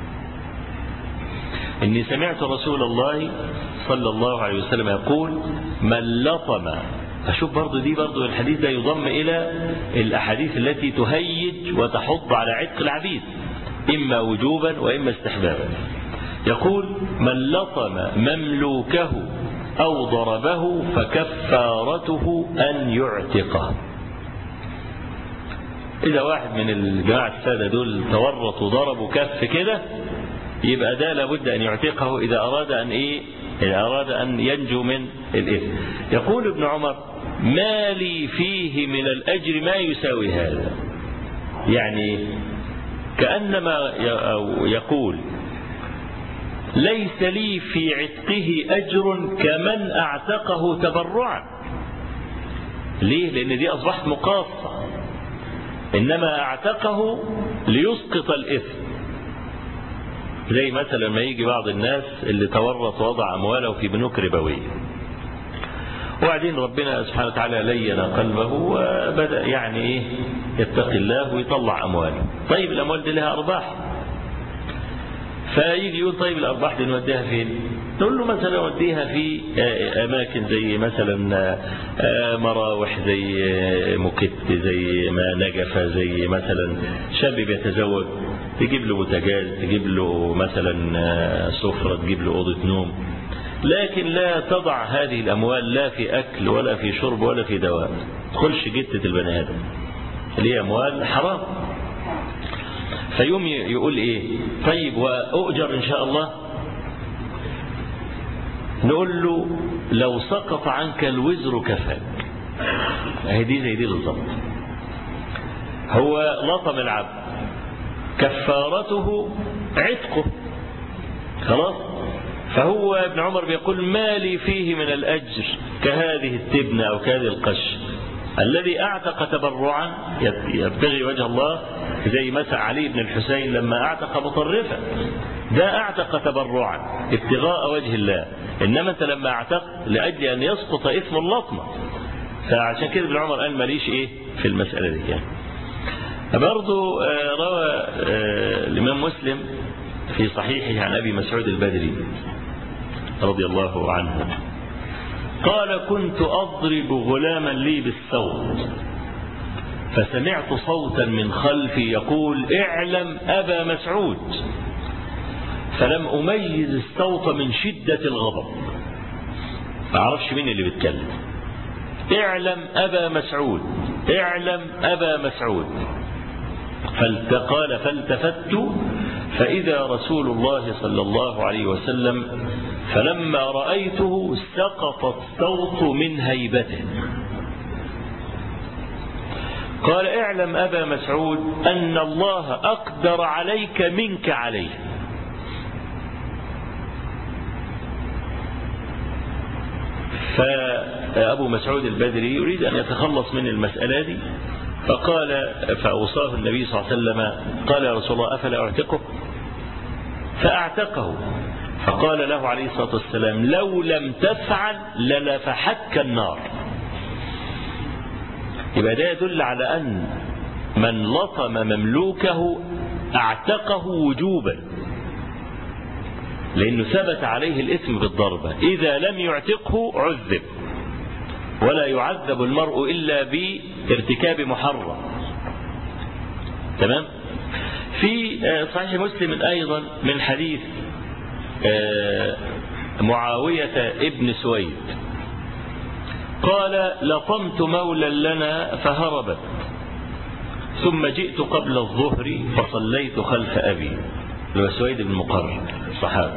إني سمعت رسول الله صلى الله عليه وسلم يقول من لطم أشوف برضو دي برضو الحديث ده يضم إلى الأحاديث التي تهيج وتحض على عتق العبيد إما وجوبا وإما استحبابا يقول من لطم مملوكه أو ضربه فكفارته أن يعتقه إذا واحد من الجماعة السادة دول تورط وضربوا كف كده يبقى ده لابد أن يعتقه إذا أراد أن إيه إذا أراد أن ينجو من الإثم يقول ابن عمر ما لي فيه من الأجر ما يساوي هذا يعني كأنما يقول ليس لي في عتقه أجر كمن أعتقه تبرعا ليه لأن دي أصبحت مقاصة إنما أعتقه ليسقط الإثم زي مثلا ما يجي بعض الناس اللي تورط وضع أمواله في بنوك ربوية وبعدين ربنا سبحانه وتعالى لين قلبه وبدأ يعني إيه يتقي الله ويطلع أمواله طيب الأموال دي لها أرباح فيجي يقول طيب الأرباح دي نوديها فين نقول له مثلا وديها في أماكن زي مثلا مراوح زي مكت زي ما نجفة زي مثلا شاب بيتزوج تجيب له بوتاجاز تجيب له مثلا سفرة تجيب له أوضة نوم لكن لا تضع هذه الأموال لا في أكل ولا في شرب ولا في دواء تدخلش جتة البني آدم اللي هي أموال حرام فيوم يقول إيه طيب وأؤجر إن شاء الله نقول له لو سقط عنك الوزر كفاك اهي دي زي دي بالظبط هو لطم العبد كفارته عتقه خلاص فهو ابن عمر بيقول ما لي فيه من الأجر كهذه التبنة أو كهذه القش الذي أعتق تبرعا يبتغي وجه الله زي مثل علي بن الحسين لما أعتق مطرفا ده أعتق تبرعا ابتغاء وجه الله إنما أنت لما أعتق لأجل أن يسقط إثم اللطمة فعشان كده ابن عمر قال ماليش إيه في المسألة دي يعني برضو روى الإمام مسلم في صحيحه عن أبي مسعود البدري رضي الله عنه قال كنت أضرب غلاما لي بالصوت فسمعت صوتا من خلفي يقول اعلم أبا مسعود فلم أميز الصوت من شدة الغضب ما أعرفش مين اللي بيتكلم اعلم أبا مسعود اعلم أبا مسعود فقال فالتفت فإذا رسول الله صلى الله عليه وسلم فلما رأيته سقط الصوت من هيبته قال اعلم أبا مسعود أن الله أقدر عليك منك عليه فأبو مسعود البدري يريد أن يتخلص من المسألة دي فقال فأوصاه النبي صلى الله عليه وسلم قال يا رسول الله أفلا أعتقه فأعتقه فقال له عليه الصلاة والسلام لو لم تفعل للفحتك النار يبقى ده يدل على أن من لطم مملوكه اعتقه وجوبا لأنه ثبت عليه الإثم بالضربة إذا لم يعتقه عذب ولا يعذب المرء إلا بارتكاب محرم تمام في صحيح مسلم أيضا من حديث معاوية ابن سويد قال لطمت مولا لنا فهربت ثم جئت قبل الظهر فصليت خلف أبي اللي هو سويد بن مقرن صحابي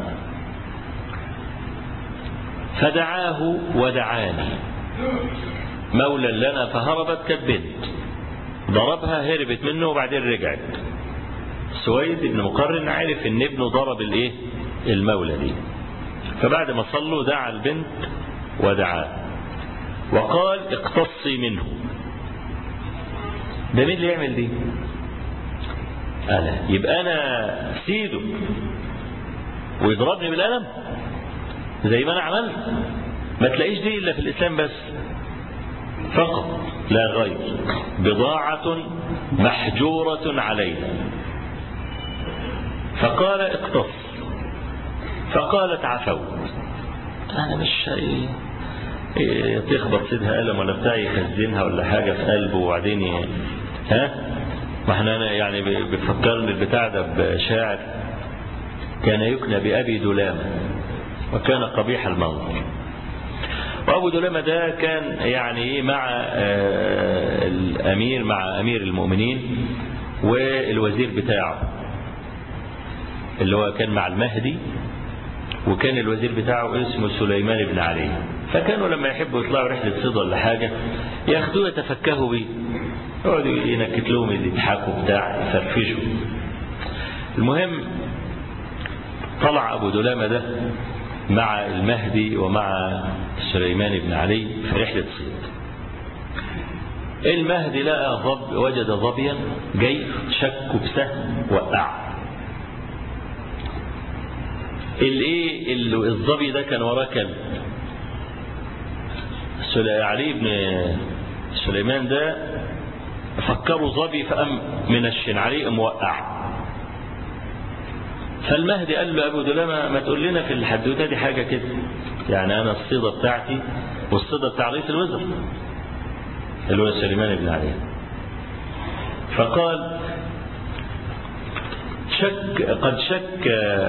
فدعاه ودعاني مولا لنا فهربت كانت بنت ضربها هربت منه وبعدين رجعت سويد بن مقرن عرف ان ابنه ضرب الايه المولى دي فبعد ما صلوا دعا البنت ودعاه وقال اقتصي منه ده مين اللي يعمل دي انا يبقى انا سيده ويضربني بالقلم زي ما انا عملت ما تلاقيش دي الا في الاسلام بس فقط لا غير بضاعة محجورة علينا فقال اقتص فقالت عفوت انا مش ايه إيه تخبط سيدها قلم ولا بتاع يخزنها ولا حاجة في قلبه وبعدين ي... ها ما احنا انا يعني بفكرني البتاع ده بشاعر كان يكنى بأبي دلامة وكان قبيح المنظر وأبو دلامة ده كان يعني مع الأمير مع أمير المؤمنين والوزير بتاعه اللي هو كان مع المهدي وكان الوزير بتاعه اسمه سليمان بن علي فكانوا لما يحبوا يطلعوا رحلة صيد ولا حاجة ياخدوه يتفكهوا بيه يقعدوا ينكت لهم يضحكوا بتاع يفرفشوا المهم طلع أبو دلامة ده مع المهدي ومع سليمان بن علي في رحلة صيد المهدي لقى ضب وجد ظبيا جاي شكه بسهم وقع الايه الظبي ده كان وراه كلب علي بن سليمان ده فكروا ظبي فقام منشن عليه موقع فالمهدي قال له أبو دلامة ما تقول لنا في الحدوتة دي حاجة كده يعني أنا الصيدة بتاعتي والصيدة بتاع رئيس الوزراء اللي هو سليمان بن علي فقال شك قد شك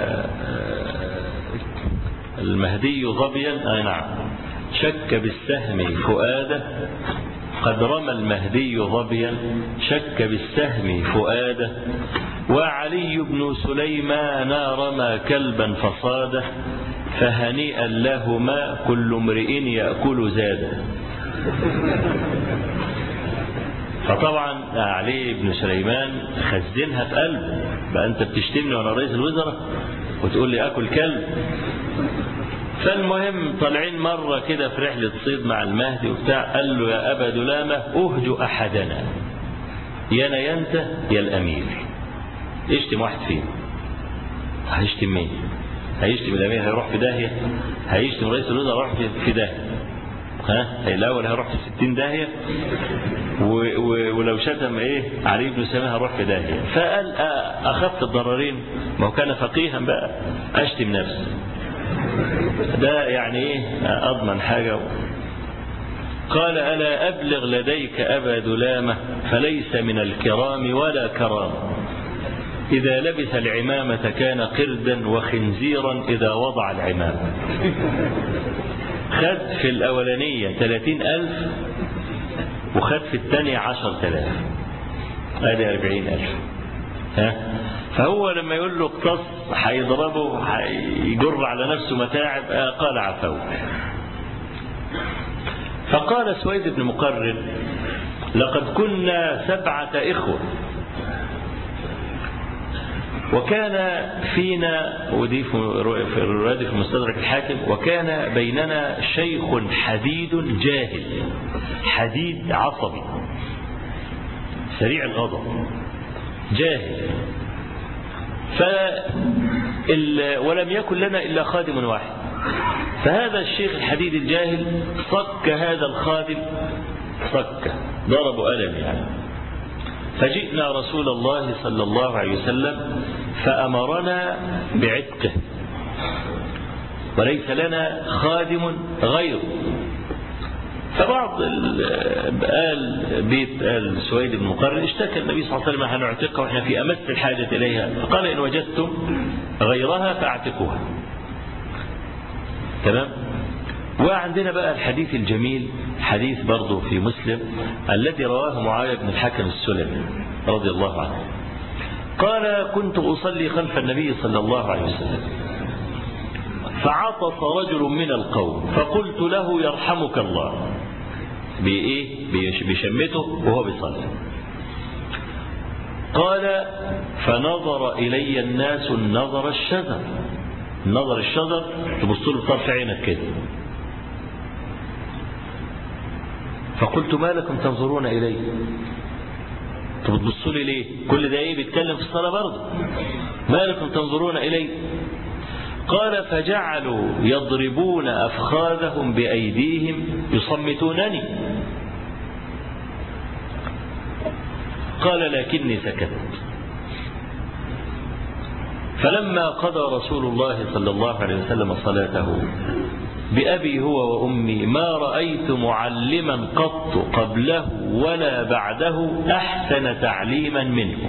المهدي ظبيا أي نعم شك بالسهم فؤاده قد رمى المهدي ظبيا شك بالسهم فؤاده وعلي بن سليمان رمى كلبا فصاده فهنيئا لهما كل امرئ يأكل زاده فطبعا علي بن سليمان خزنها في قلبه بقى انت بتشتمني وانا رئيس الوزراء وتقول لي أكل كلب فالمهم طالعين مرة كده في رحلة صيد مع المهدي وبتاع قال له يا أبا دلامة أهج أحدنا يا أنا ينت يا الأمير اشتم واحد فينا هيشتم مين هيشتم الأمير هيروح في داهية هيشتم رئيس الوزراء هيروح في داهية ها الأول هيروح في ستين داهية و و ولو شتم ايه علي بن سامي هروح في داهية فقال أخذت الضررين ما هو كان فقيها بقى أشتم نفسي ده يعني ايه أضمن حاجة قال ألا أبلغ لديك أبا دلامة فليس من الكرام ولا كرام إذا لبس العمامة كان قردا وخنزيرا إذا وضع العمامة خد في الأولانية ثلاثين ألف وخد في الثانية عشر تلاف ادي أربعين ألف ها فهو لما يقول له اقتص هيضربه هيجر على نفسه متاعب قال عفوت فقال سويد بن مقرن لقد كنا سبعة إخوة وكان فينا ودي في الرواية في مستدرك الحاكم وكان بيننا شيخ حديد جاهل حديد عصبي سريع الغضب جاهل ف ولم يكن لنا إلا خادم واحد فهذا الشيخ الحديد الجاهل صك هذا الخادم صك ضرب ألم يعني فجئنا رسول الله صلى الله عليه وسلم فأمرنا بعتقه وليس لنا خادم غيره فبعض قال بيت آل سويد بن مقرن اشتكى النبي صلى الله عليه وسلم هنعتقها واحنا في امس الحاجه اليها فقال ان وجدتم غيرها فاعتقوها تمام وعندنا بقى الحديث الجميل حديث برضه في مسلم الذي رواه معاويه بن الحكم السلمي رضي الله عنه قال كنت اصلي خلف النبي صلى الله عليه وسلم فعطس رجل من القوم فقلت له يرحمك الله بإيه بشمته وهو بيصلي قال فنظر إلي الناس النظر الشذر نظر الشذر تبص له بطرف عينك كده فقلت ما لكم تنظرون إلي طب تبصوا لي ليه كل ده ايه بيتكلم في الصلاة برضه ما لكم تنظرون إلي قال فجعلوا يضربون أفخاذهم بأيديهم يصمتونني قال لكني سكت فلما قضى رسول الله صلى الله عليه وسلم صلاته بأبي هو وأمي ما رأيت معلما قط قبله ولا بعده أحسن تعليما منه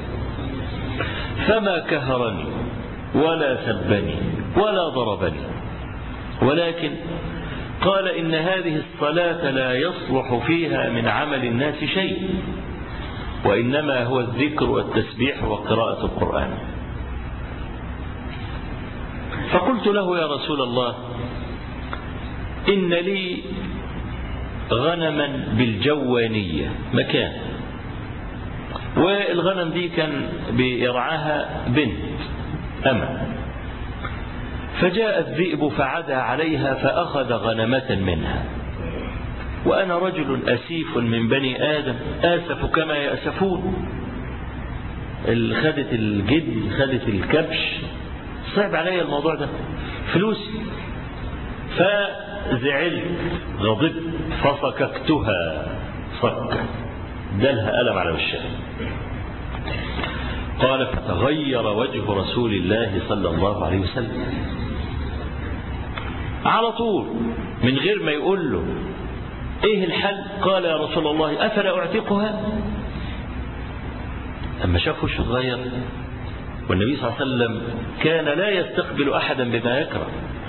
فما كهرني ولا سبني ولا ضربني ولكن قال إن هذه الصلاة لا يصلح فيها من عمل الناس شيء وإنما هو الذكر والتسبيح وقراءة القرآن فقلت له يا رسول الله إن لي غنما بالجوانية مكان والغنم دي كان بيرعاها بنت أما فجاء الذئب فعدى عليها فأخذ غنمة منها وأنا رجل أسيف من بني آدم آسف كما يأسفون خدت الجد خدت الكبش صعب علي الموضوع ده فلوسي فزعلت غضبت فصككتها صكة دلها ألم على وشها قال فتغير وجه رسول الله صلى الله عليه وسلم على طول من غير ما يقول له ايه الحل قال يا رسول الله افلا اعتقها لما شاف وشه اتغير والنبي صلى الله عليه وسلم كان لا يستقبل احدا بما يكره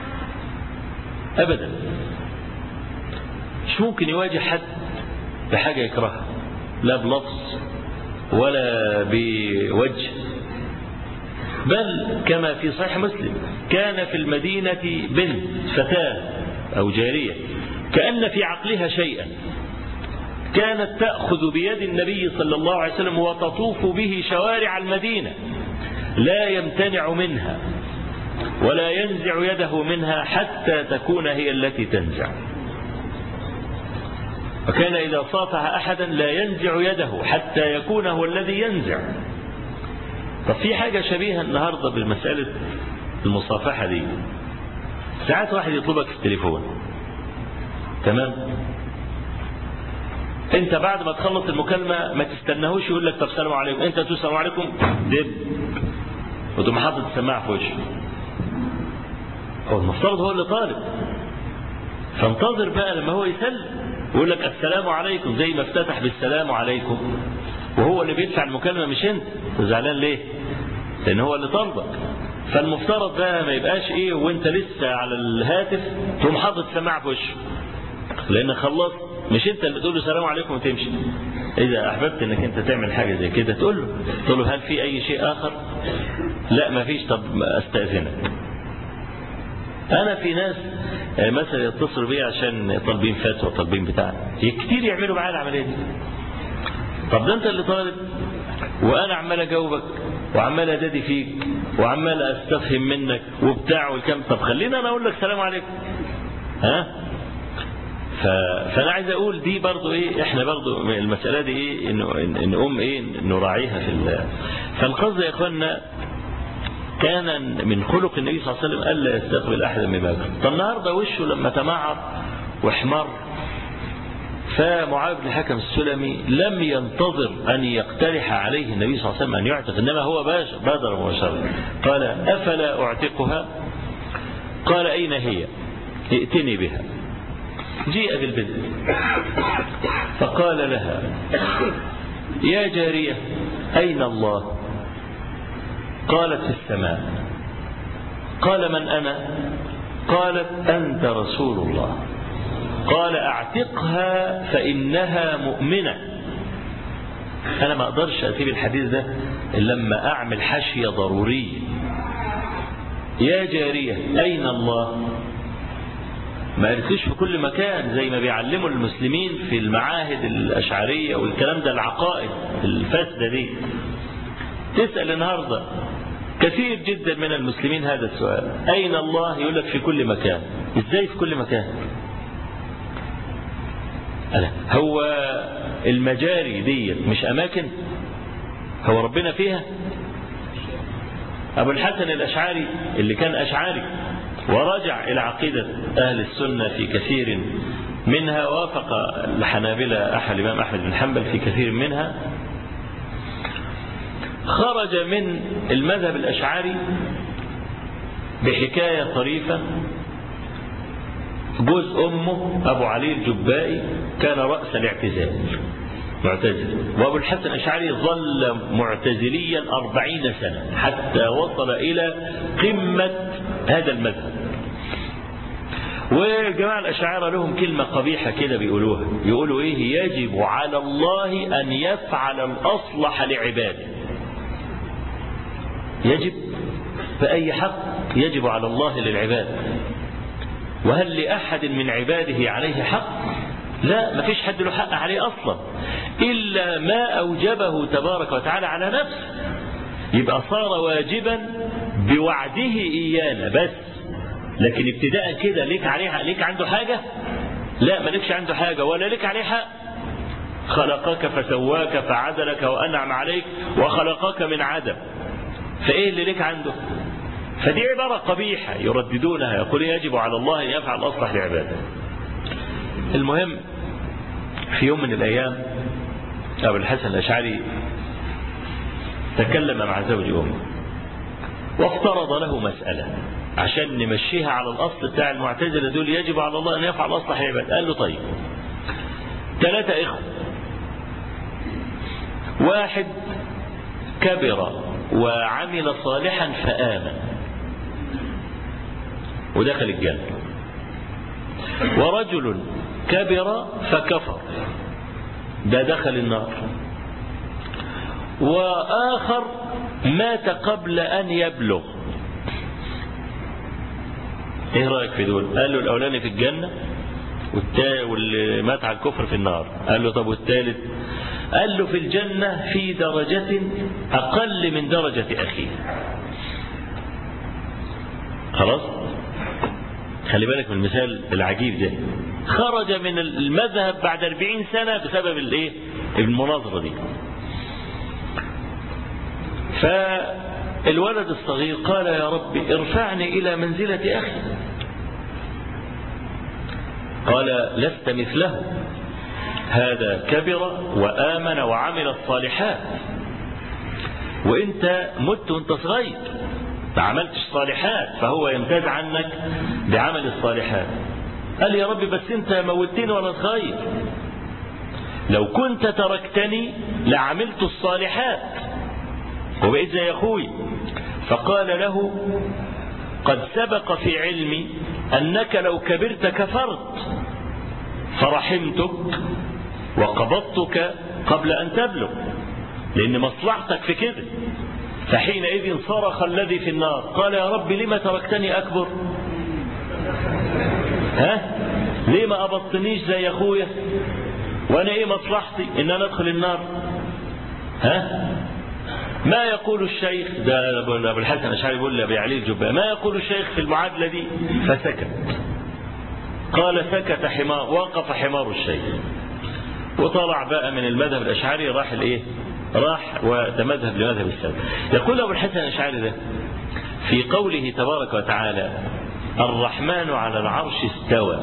ابدا مش ممكن يواجه حد بحاجه يكرهها لا بلفظ ولا بوجه بل كما في صحيح مسلم كان في المدينة بنت فتاة أو جارية كأن في عقلها شيئا كانت تأخذ بيد النبي صلى الله عليه وسلم وتطوف به شوارع المدينة لا يمتنع منها ولا ينزع يده منها حتى تكون هي التي تنزع وكان إذا صافح أحدا لا ينزع يده حتى يكون هو الذي ينزع طب في حاجة شبيهة النهاردة بالمسألة المصافحة دي ساعات واحد يطلبك في التليفون تمام انت بعد ما تخلص المكالمة ما تستناهوش يقول لك طب السلام عليكم انت تقول السلام عليكم دب وتقوم حاطط السماعة في وشه هو المفترض هو اللي طالب فانتظر بقى لما هو يسلم يقول لك السلام عليكم زي ما افتتح بالسلام عليكم وهو اللي بيدفع المكالمة مش انت زعلان ليه لان هو اللي طالبك فالمفترض بقى ما يبقاش ايه وانت لسه على الهاتف تقوم حاطط سماعة في وشه لان خلصت مش انت اللي تقول له السلام عليكم وتمشي اذا احببت انك انت تعمل حاجة زي كده تقول له تقول له هل في اي شيء اخر لا ما فيش طب استاذنك انا في ناس مثلا يتصلوا بي عشان طالبين فتوى طالبين بتاع كتير يعملوا معايا العمليه دي طب ده انت اللي طالب وانا عمال اجاوبك وعمال ادادي فيك وعمال استفهم منك وبتاع والكلام طب خلينا انا اقول لك سلام عليكم ها ف... فانا عايز اقول دي برضو ايه احنا برضو المساله دي ايه انه ان ام ايه نراعيها في ال... فالقصد يا اخوانا كان من خلق النبي صلى الله عليه وسلم الا يستقبل احدا بما طب النهارده وشه لما تمعر واحمر فمعاويه بن الحكم السلمي لم ينتظر ان يقترح عليه النبي صلى الله عليه وسلم ان يعتق انما هو بادر مباشره قال افلا اعتقها قال اين هي ائتني بها جيء بالبنت فقال لها يا جاريه اين الله قالت في السماء قال من أنا قالت أنت رسول الله قال أعتقها فإنها مؤمنة أنا ما أقدرش أسيب الحديث ده إلا لما أعمل حشية ضرورية يا جارية أين الله ما قالتليش في كل مكان زي ما بيعلموا المسلمين في المعاهد الأشعرية والكلام ده العقائد الفاسدة دي تسأل النهاردة كثير جدا من المسلمين هذا السؤال أين الله يقول لك في كل مكان إزاي في كل مكان ألا هو المجاري دي مش أماكن هو ربنا فيها أبو الحسن الأشعري اللي كان أشعري ورجع إلى عقيدة أهل السنة في كثير منها وافق الحنابلة أحد الإمام أحمد بن حنبل في كثير منها خرج من المذهب الأشعري بحكاية طريفة جوز أمه أبو علي الجبائي كان رأس الاعتزال معتزل وأبو الحسن الأشعري ظل معتزليا أربعين سنة حتى وصل إلى قمة هذا المذهب والجماعة الأشاعرة لهم كلمة قبيحة كده بيقولوها يقولوا إيه يجب على الله أن يفعل الأصلح لعباده يجب فأي حق يجب على الله للعباد وهل لأحد من عباده عليه حق لا ما فيش حد له حق عليه أصلا إلا ما أوجبه تبارك وتعالى على نفسه يبقى صار واجبا بوعده إيانا بس لكن ابتداء كده ليك عليه ليك عنده حاجة لا مالكش عنده حاجة ولا ليك عليه حق خلقك فسواك فعدلك وأنعم عليك وخلقك من عدم فإيه اللي لك عنده فدي عبارة قبيحة يرددونها يقول يجب على الله أن يفعل الأصلح لعباده المهم في يوم من الأيام أبو الحسن الأشعري تكلم مع زوج أمه وافترض له مسألة عشان نمشيها على الأصل بتاع المعتزلة دول يجب على الله أن يفعل أصلح لعباده قال له طيب ثلاثة إخوة واحد كبر وعمل صالحا فآمن ودخل الجنة ورجل كبر فكفر ده دخل النار وآخر مات قبل أن يبلغ ايه رأيك في دول قال له الأولاني في الجنة واللي مات على الكفر في النار قال له طب والثالث قال له في الجنة في درجة أقل من درجة أخيه خلاص خلي بالك من المثال العجيب ده خرج من المذهب بعد 40 سنة بسبب الايه المناظرة دي فالولد الصغير قال يا رب ارفعني إلى منزلة أخي قال لست مثله هذا كبر وآمن وعمل الصالحات وانت مت وانت صغير ما عملتش صالحات فهو يمتاز عنك بعمل الصالحات قال يا رب بس انت موتني وانا صغير لو كنت تركتني لعملت الصالحات وبقيت زي اخوي فقال له قد سبق في علمي انك لو كبرت كفرت فرحمتك وقبضتك قبل ان تبلغ لان مصلحتك في كده فحينئذ صرخ الذي في النار قال يا رب لما تركتني أكبر ها ليه ما أبطنيش زي أخويا وأنا إيه مصلحتي إن أنا أدخل النار ها ما يقول الشيخ ده أبو الحسن الأشعري بيقول لأبي علي الجباء ما يقول الشيخ في المعادلة دي فسكت قال سكت حمار وقف حمار الشيخ وطلع بقى من المذهب الأشعري راح الإيه راح وتمذهب لمذهب السلف يقول أبو الحسن الأشعري ده في قوله تبارك وتعالى الرحمن على العرش استوى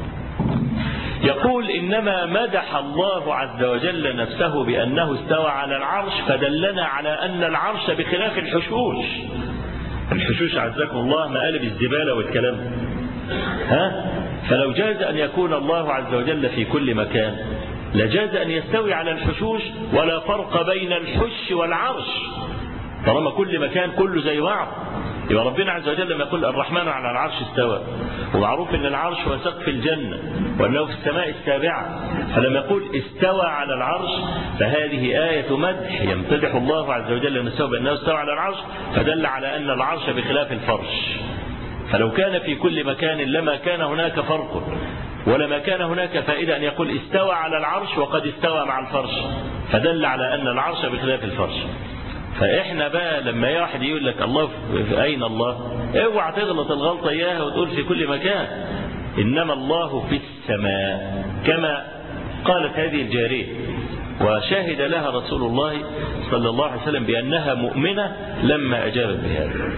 يقول إنما مدح الله عز وجل نفسه بأنه استوى على العرش فدلنا على أن العرش بخلاف الحشوش الحشوش عزكم الله مقالب الزبالة والكلام ها فلو جاز أن يكون الله عز وجل في كل مكان لجاز أن يستوي على الحشوش ولا فرق بين الحش والعرش طالما كل مكان كله زي بعض يبقى ربنا عز وجل لما يقول الرحمن على العرش استوى ومعروف ان العرش هو سقف الجنة وانه في السماء السابعة فلما يقول استوى على العرش فهذه آية مدح يمتدح الله عز وجل نفسه بأنه استوى على العرش فدل على أن العرش بخلاف الفرش فلو كان في كل مكان لما كان هناك فرق ولما كان هناك فائدة أن يقول استوى على العرش وقد استوى مع الفرش فدل على أن العرش بخلاف الفرش فإحنا بقى لما واحد يقول لك الله في أين الله اوعى تغلط الغلطة إياها وتقول في كل مكان إنما الله في السماء كما قالت هذه الجارية وشهد لها رسول الله صلى الله عليه وسلم بأنها مؤمنة لما أجابت بهذا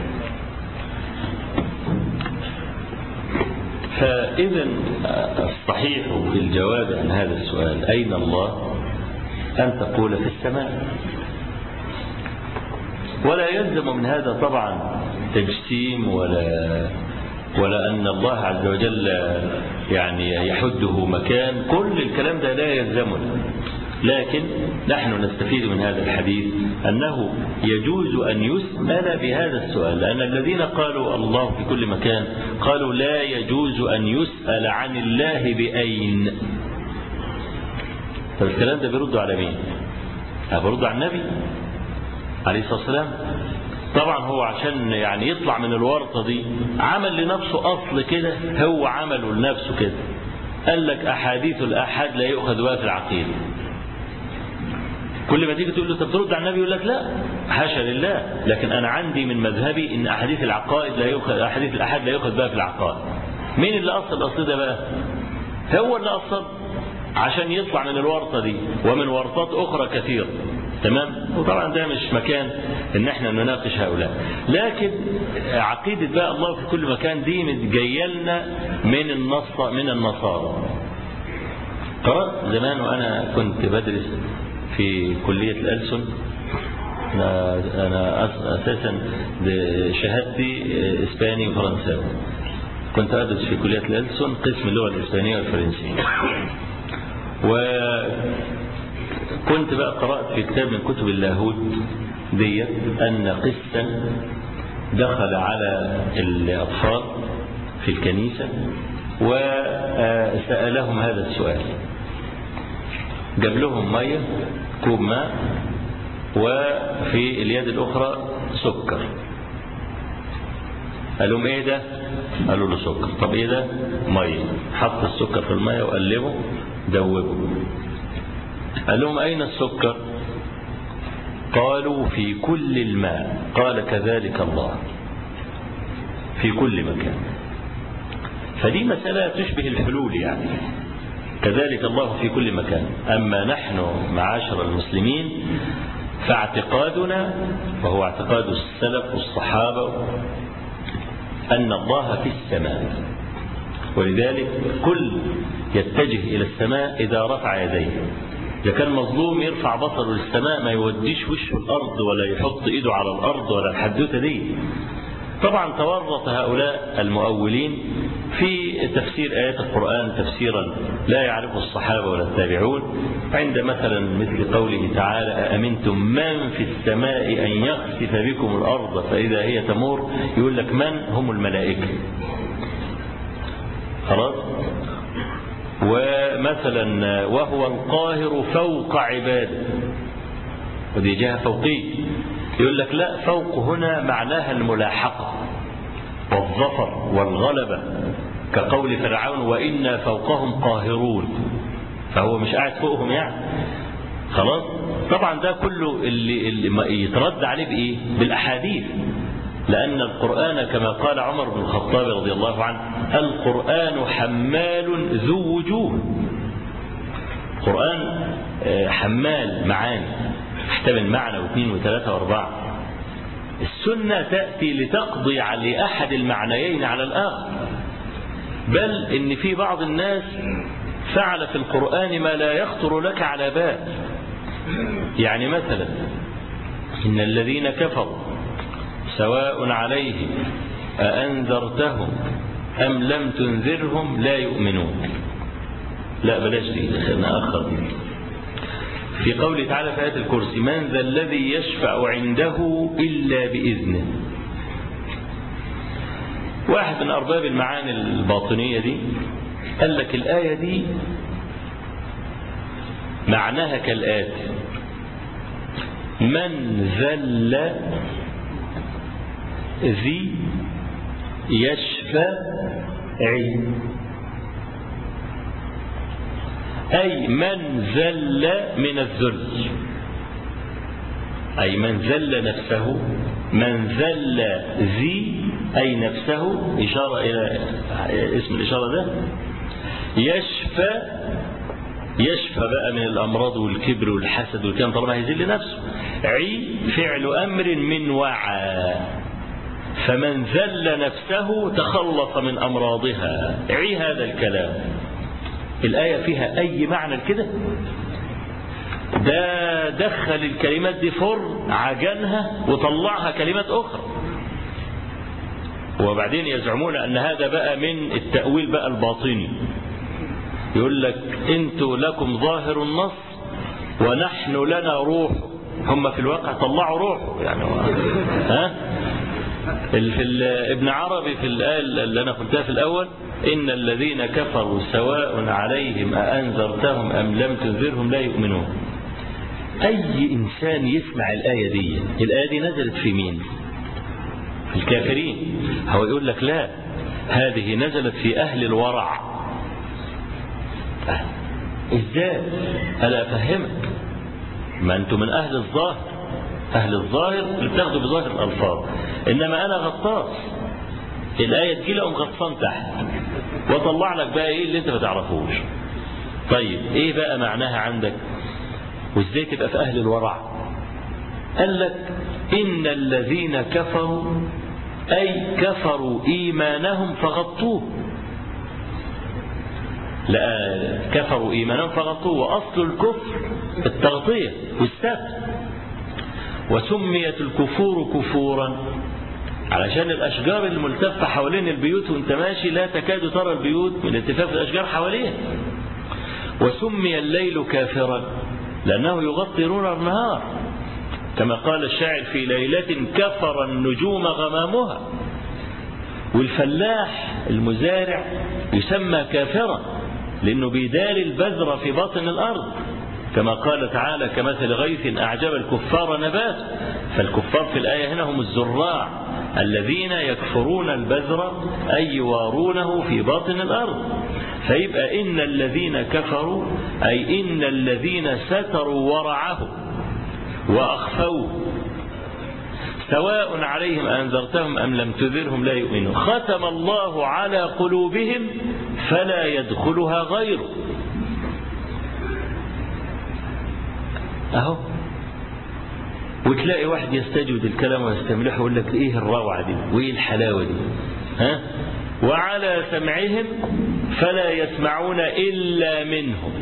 فإذا الصحيح في الجواب عن هذا السؤال أين الله أن تقول في السماء ولا يلزم من هذا طبعا تجسيم ولا ولا أن الله عز وجل يعني يحده مكان كل الكلام ده لا يلزمنا لكن نحن نستفيد من هذا الحديث أنه يجوز أن يسأل بهذا السؤال لأن الذين قالوا الله في كل مكان قالوا لا يجوز أن يسأل عن الله بأين طب الكلام ده بيردوا على مين بيردوا على النبي عليه الصلاة والسلام طبعا هو عشان يعني يطلع من الورطة دي عمل لنفسه أصل كده هو عمله لنفسه كده قال لك أحاديث الأحد لا يؤخذ بها في العقيدة كل ما تيجي تقول له طب ترد على النبي يقول لك لا حاشا لله لكن انا عندي من مذهبي ان احاديث العقائد لا يؤخذ احاديث الاحاد لا يؤخذ بها في العقائد مين اللي اصل الاصل ده بقى هو اللي اصل عشان يطلع من الورطه دي ومن ورطات اخرى كثيره تمام وطبعا ده مش مكان ان احنا نناقش هؤلاء لكن عقيده بقى الله في كل مكان دي جايه لنا من النص من النصارى قرات زمان وانا كنت بدرس في كلية الألسن أنا, أنا أساسا شهادتي إسباني وفرنساوي كنت أدرس في كلية الألسن قسم اللغة الإسبانية والفرنسية وكنت بقى قرأت في كتاب من كتب اللاهوت دي أن قسا دخل على الأطفال في الكنيسة وسألهم هذا السؤال جاب لهم مية كوب ماء وفي اليد الأخرى سكر قال لهم ايه ده قالوا له سكر طب ايه ده مية حط السكر في المية وقلبه دوبه قال لهم اين السكر قالوا في كل الماء قال كذلك الله في كل مكان فدي مسألة تشبه الحلول يعني كذلك الله في كل مكان أما نحن معاشر المسلمين فاعتقادنا وهو اعتقاد السلف والصحابة أن الله في السماء ولذلك كل يتجه إلى السماء إذا رفع يديه إذا كان مظلوم يرفع بصره للسماء ما يوديش وشه الأرض ولا يحط إيده على الأرض ولا الحدوتة دي طبعا تورط هؤلاء المؤولين في تفسير آيات القرآن تفسيرا لا يعرفه الصحابة ولا التابعون عند مثلا مثل قوله تعالى أأمنتم من في السماء أن يخسف بكم الأرض فإذا هي تمور يقول لك من هم الملائكة خلاص ومثلا وهو القاهر فوق عباده ودي جهة فوقية يقول لك لا فوق هنا معناها الملاحقة والظفر والغلبة كقول فرعون وإنا فوقهم قاهرون فهو مش قاعد فوقهم يعني خلاص طبعا ده كله اللي, اللي يترد عليه بإيه بالأحاديث لأن القرآن كما قال عمر بن الخطاب رضي الله عنه القرآن حمال ذو وجوه القرآن حمال معاني يحتمل معنى واثنين وثلاثة واربعة السنة تأتي لتقضي على أحد المعنيين على الآخر بل إن في بعض الناس فعل في القرآن ما لا يخطر لك على بال يعني مثلا إن الذين كفروا سواء عليهم أأنذرتهم أم لم تنذرهم لا يؤمنون لا بلاش دي نأخر دي في قوله تعالى في آية الكرسي من ذا الذي يشفع عنده إلا بإذنه واحد من أرباب المعاني الباطنية دي قال لك الآية دي معناها كالآتي من ذل ذي يشفع أي من ذل من الذل أي من ذل نفسه من ذل ذي أي نفسه إشارة إلى اسم الإشارة ده يشفى يشفى بقى من الأمراض والكبر والحسد والكلام طالما هيذل نفسه عي فعل أمر من وعى فمن ذل نفسه تخلص من أمراضها عي هذا الكلام الآية فيها أي معنى كده ده دخل الكلمات دي فر عجنها وطلعها كلمات أخرى وبعدين يزعمون أن هذا بقى من التأويل بقى الباطني يقول لك انتوا لكم ظاهر النص ونحن لنا روح هم في الواقع طلعوا روحه يعني ها في ابن عربي في الآية اللي أنا قلتها في الأول إن الذين كفروا سواء عليهم أأنذرتهم أم لم تنذرهم لا يؤمنون أي إنسان يسمع الآية دي الآية دي نزلت في مين في الكافرين هو يقول لك لا هذه نزلت في أهل الورع إزاي ألا أفهمك ما أنتم من أهل الظاهر أهل الظاهر اللي بتاخدوا بظاهر الألفاظ إنما أنا غطاس الآية تجي أقوم غطسان تحت وأطلع لك بقى إيه اللي أنت ما تعرفوش طيب إيه بقى معناها عندك وإزاي تبقى في أهل الورع قال لك إن الذين كفروا أي كفروا إيمانهم فغطوه لا كفروا إيمانهم فغطوه وأصل الكفر التغطية والستر وسميت الكفور كفورا علشان الأشجار الملتفة حوالين البيوت وانت ماشي لا تكاد ترى البيوت من التفاف الأشجار حواليها وسمي الليل كافرا لأنه يغطي نور النهار كما قال الشاعر في ليلة كفر النجوم غمامها والفلاح المزارع يسمى كافرا لأنه بيدال البذر في باطن الأرض كما قال تعالى كمثل غيث أعجب الكفار نبات فالكفار في الآية هنا هم الزراع الذين يكفرون البذر أي يوارونه في باطن الأرض فيبقى إن الذين كفروا أي إن الذين ستروا ورعه وأخفوه سواء عليهم أنذرتهم أم لم تذرهم لا يؤمنون ختم الله على قلوبهم فلا يدخلها غيره أهو وتلاقي واحد يستجود الكلام ويستملحه ويقول لك ايه الروعة دي وايه الحلاوة دي ها وعلى سمعهم فلا يسمعون إلا منهم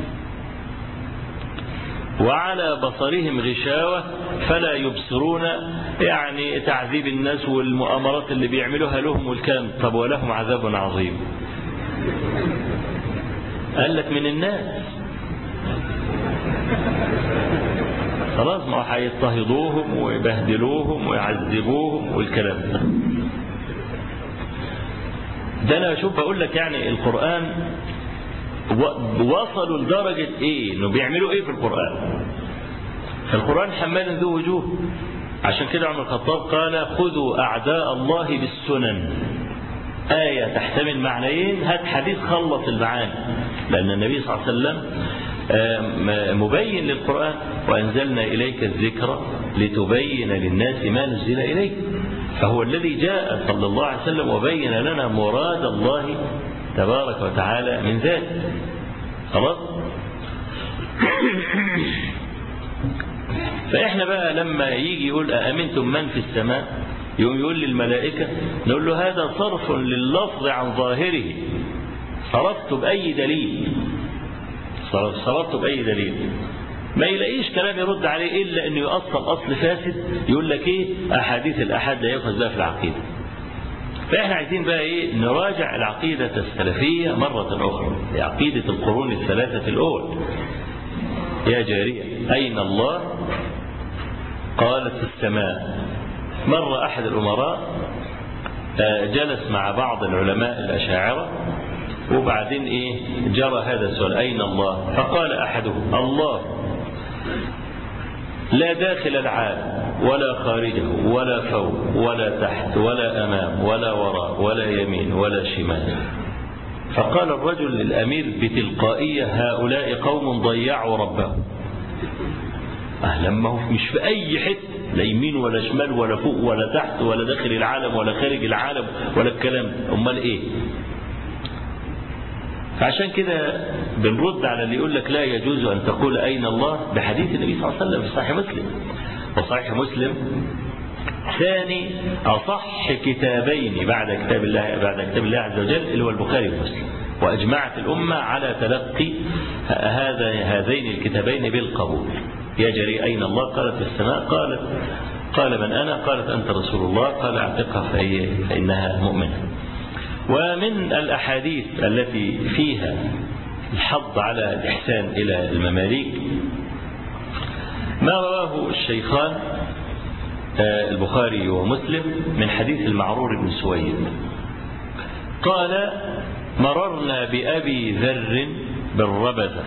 وعلى بصرهم غشاوة فلا يبصرون يعني تعذيب الناس والمؤامرات اللي بيعملوها لهم والكلام طب ولهم عذاب عظيم قال لك من الناس خلاص ما هيضطهدوهم ويبهدلوهم ويعذبوهم والكلام ده ده انا اشوف بقول لك يعني القرآن وصلوا لدرجة ايه انه بيعملوا ايه في القرآن القرآن حمال ذو وجوه عشان كده عمر الخطاب قال خذوا أعداء الله بالسنن آية تحتمل معنيين هات حديث خلص المعاني لأن النبي صلى الله عليه وسلم مبين للقرآن وأنزلنا إليك الذكر لتبين للناس ما نزل إليك فهو الذي جاء صلى الله عليه وسلم وبين لنا مراد الله تبارك وتعالى من ذلك خلاص فإحنا بقى لما يجي يقول أأمنتم من في السماء يقوم يقول للملائكة نقول له هذا صرف لللفظ عن ظاهره صرفت بأي دليل صرفت بأي دليل ما يلاقيش كلام يرد عليه إلا أنه يؤصل أصل فاسد يقول لك إيه أحاديث الأحد لا يؤخذ بها في العقيدة فإحنا عايزين بقى إيه نراجع العقيدة السلفية مرة أخرى عقيدة القرون الثلاثة الأول يا جارية أين الله قالت في السماء مر أحد الأمراء جلس مع بعض العلماء الأشاعرة وبعدين إيه جرى هذا السؤال أين الله فقال أحدهم الله لا داخل العالم ولا خارجه ولا فوق ولا تحت ولا أمام ولا وراء ولا يمين ولا شمال فقال الرجل للأمير بتلقائية هؤلاء قوم ضيعوا ربهم أهلا ما هو مش في أي حتة لا يمين ولا شمال ولا فوق ولا تحت ولا داخل العالم ولا خارج العالم ولا الكلام أمال إيه فعشان كده بنرد على اللي يقول لك لا يجوز أن تقول أين الله بحديث النبي صلى الله عليه وسلم في صحيح مسلم وصحيح مسلم ثاني أصح كتابين بعد كتاب الله بعد كتاب الله عز وجل اللي هو البخاري ومسلم وأجمعت الأمة على تلقي هذا هذين الكتابين بالقبول يا جري أين الله قالت في السماء قالت قال من أنا قالت أنت رسول الله قال اعتقها فهي فإنها مؤمنة ومن الأحاديث التي فيها الحض على الإحسان إلى المماليك ما رواه الشيخان البخاري ومسلم من حديث المعرور بن سويد قال مررنا بأبي ذر بالربذة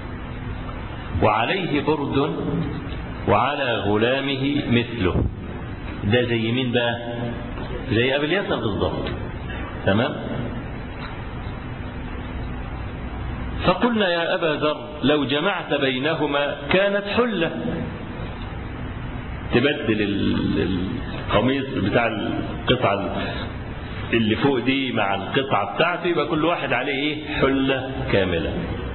وعليه برد وعلى غلامه مثله ده زي مين بقى زي أبي اليسر بالضبط تمام فقلنا يا أبا ذر لو جمعت بينهما كانت حلة تبدل القميص بتاع القطعة اللي فوق دي مع القطعة بتاعته يبقى كل واحد عليه ايه حلة كاملة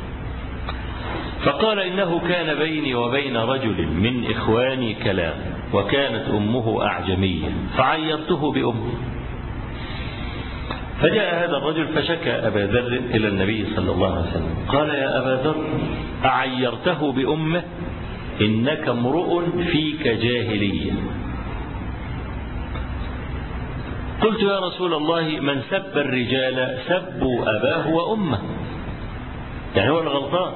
فقال إنه كان بيني وبين رجل من إخواني كلام وكانت أمه أعجمية فعيرته بأمه فجاء هذا الرجل فشكى أبا ذر إلى النبي صلى الله عليه وسلم قال يا أبا ذر أعيرته بأمه إنك امرؤ فيك جاهلية قلت يا رسول الله من سب الرجال سبوا أباه وأمه يعني هو الغلطان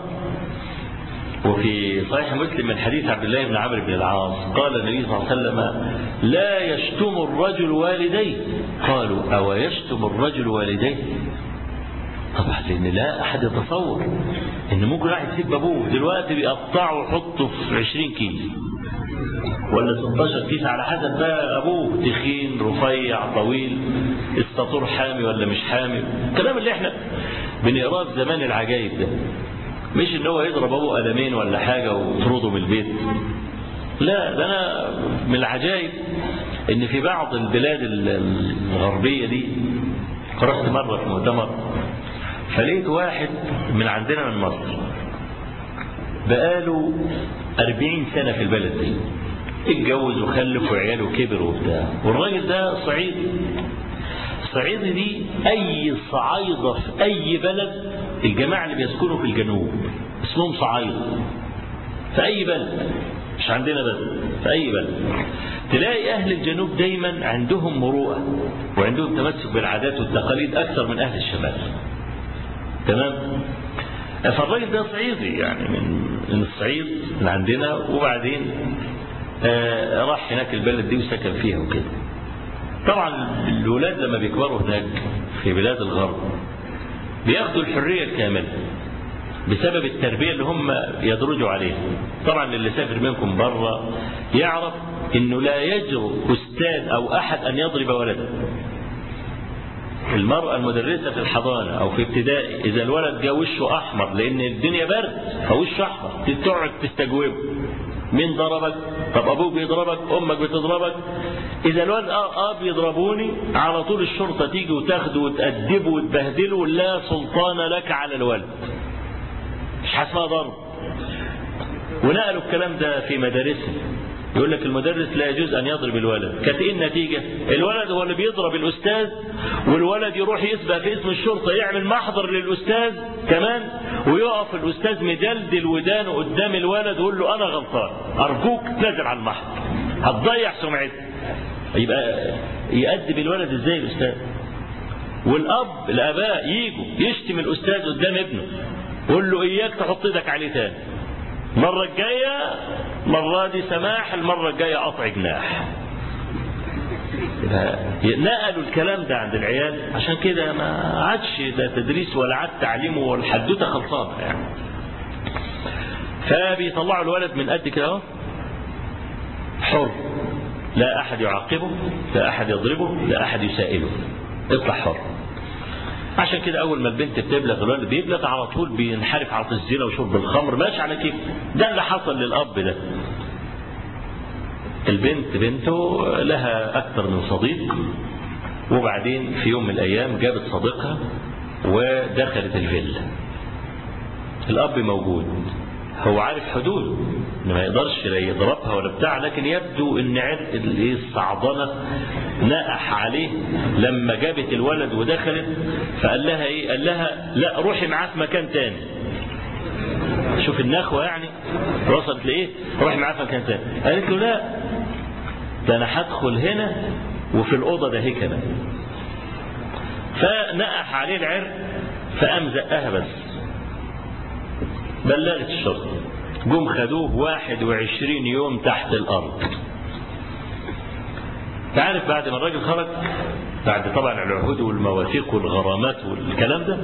وفي صحيح مسلم من حديث عبد الله بن عمرو بن العاص قال النبي صلى الله عليه وسلم لا يشتم الرجل والديه قالوا أو يشتم الرجل والديه طبعا لأن لا أحد يتصور إن ممكن واحد يسيب أبوه دلوقتي بيقطعه ويحطه في 20 كيس ولا 16 كيس على حسب بقى أبوه تخين رفيع طويل السطور حامي ولا مش حامي الكلام اللي احنا بنقراه في زمان العجائب ده مش ان هو يضرب ابوه قلمين ولا حاجة ويطرده من البيت لا ده انا من العجائب ان في بعض البلاد الغربية دي رحت مرة في مؤتمر فلقيت واحد من عندنا من مصر بقاله أربعين سنة في البلد دي اتجوز وخلف وعياله كبر وبتاع والراجل ده صعيدي الصعيدي دي أي صعايدة في أي بلد الجماعة اللي بيسكنوا في الجنوب اسمهم صعايدة في أي بلد مش عندنا بس في أي بلد تلاقي أهل الجنوب دايما عندهم مروءة وعندهم تمسك بالعادات والتقاليد أكثر من أهل الشمال تمام فالراجل ده صعيدي يعني من من الصعيد من عندنا وبعدين آه راح هناك البلد دي وسكن فيها وكده طبعا الولاد لما بيكبروا هناك في بلاد الغرب بياخدوا الحرية الكاملة بسبب التربية اللي هم يدرجوا عليها طبعا اللي سافر منكم بره يعرف انه لا يجرؤ استاذ او احد ان يضرب ولدا المرأة المدرسة في الحضانة أو في ابتدائي إذا الولد جا وشه أحمر لأن الدنيا برد فوشه أحمر تقعد تستجوبه مين ضربك؟ طب أبوك بيضربك؟ أمك بتضربك؟ إذا الولد آه, آه بيضربوني على طول الشرطة تيجي وتاخده وتأدبه وتبهدله لا سلطان لك على الولد. مش حاسمها ضرب. ونقلوا الكلام ده في مدارسهم يقول لك المدرس لا يجوز أن يضرب الولد كانت إيه النتيجة الولد هو اللي بيضرب الأستاذ والولد يروح يسبق في اسم الشرطة يعمل محضر للأستاذ كمان ويقف الأستاذ مدلدل ودانه قدام الولد ويقول له أنا غلطان أرجوك تنزل على المحضر هتضيع سمعتي يبقى يأدب الولد ازاي الأستاذ والأب الآباء يجوا يشتم الأستاذ قدام ابنه يقول له إياك تحط ايدك عليه تاني المرة الجاية مرة دي سماح المرة الجاية قطع جناح نقلوا الكلام ده عند العيال عشان كده ما عادش لا تدريس ولا عاد تعليمه والحدوته خلصانه يعني فبيطلعوا الولد من قد كده اهو حر لا احد يعاقبه لا احد يضربه لا احد يسائله اطلع حر عشان كده اول ما البنت بتبلغ الولد بيبلغ على طول بينحرف على الزنا وشرب الخمر ماشي على كيف ده اللي حصل للاب ده البنت بنته لها اكثر من صديق وبعدين في يوم من الايام جابت صديقها ودخلت الفيلا الاب موجود هو عارف حدوده انه ما يقدرش لا يضربها ولا بتاع لكن يبدو ان عرق الايه الصعدنه نقح عليه لما جابت الولد ودخلت فقال لها ايه قال لها لا روحي معاه في مكان تاني شوف النخوه يعني وصلت لايه روحي معاه في مكان تاني قالت له لا ده انا هدخل هنا وفي الاوضه ده هيك انا فنقح عليه العرق فقام زقها بس بلغت الشرطة جم خدوه 21 يوم تحت الأرض تعرف بعد ما الراجل خرج بعد طبعا العهود والمواثيق والغرامات والكلام ده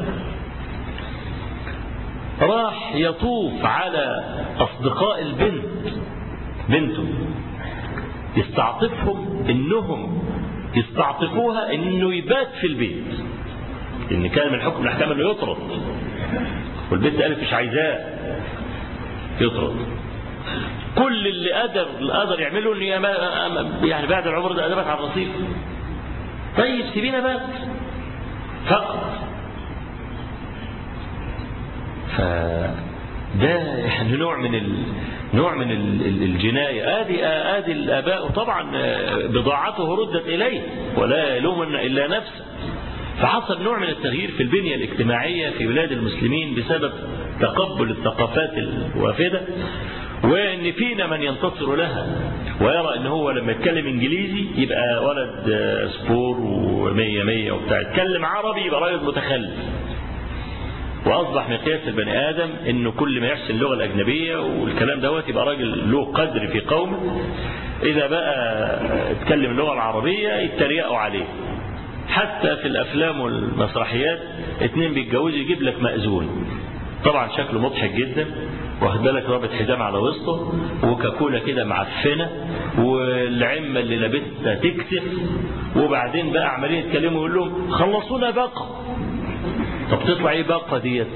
راح يطوف على أصدقاء البنت بنته يستعطفهم انهم يستعطفوها انه يبات في البيت ان كان من حكم الاحكام انه يطرد والبنت قالت مش عايزاه يطرد كل اللي قدر اللي قدر يعمله ان يعني بعد العمر ده ادبت على الرصيف طيب سيبينا بقى فقط فده يعني نوع من ال... نوع من ال... الجناية آدي آدي الآباء طبعا بضاعته ردت إليه ولا يلومن إلا نفسه فحصل نوع من التغيير في البنية الاجتماعية في بلاد المسلمين بسبب تقبل الثقافات الوافدة وان فينا من ينتصر لها ويرى ان هو لما يتكلم انجليزي يبقى ولد سبور ومية مية وبتاع يتكلم عربي يبقى راجل متخلف واصبح مقياس البني ادم انه كل ما يحسن اللغه الاجنبيه والكلام دوت يبقى راجل له قدر في قومه اذا بقى اتكلم اللغه العربيه يتريقوا عليه حتى في الافلام والمسرحيات اتنين بيتجوزوا يجيب لك مأذون طبعا شكله مضحك جدا واخد بالك رابط حزام على وسطه وكاكولا كده معفنه والعمه اللي لابسها تكسف وبعدين بقى عمالين يتكلموا يقول لهم خلصونا باقه طب تطلع ايه باقه ديت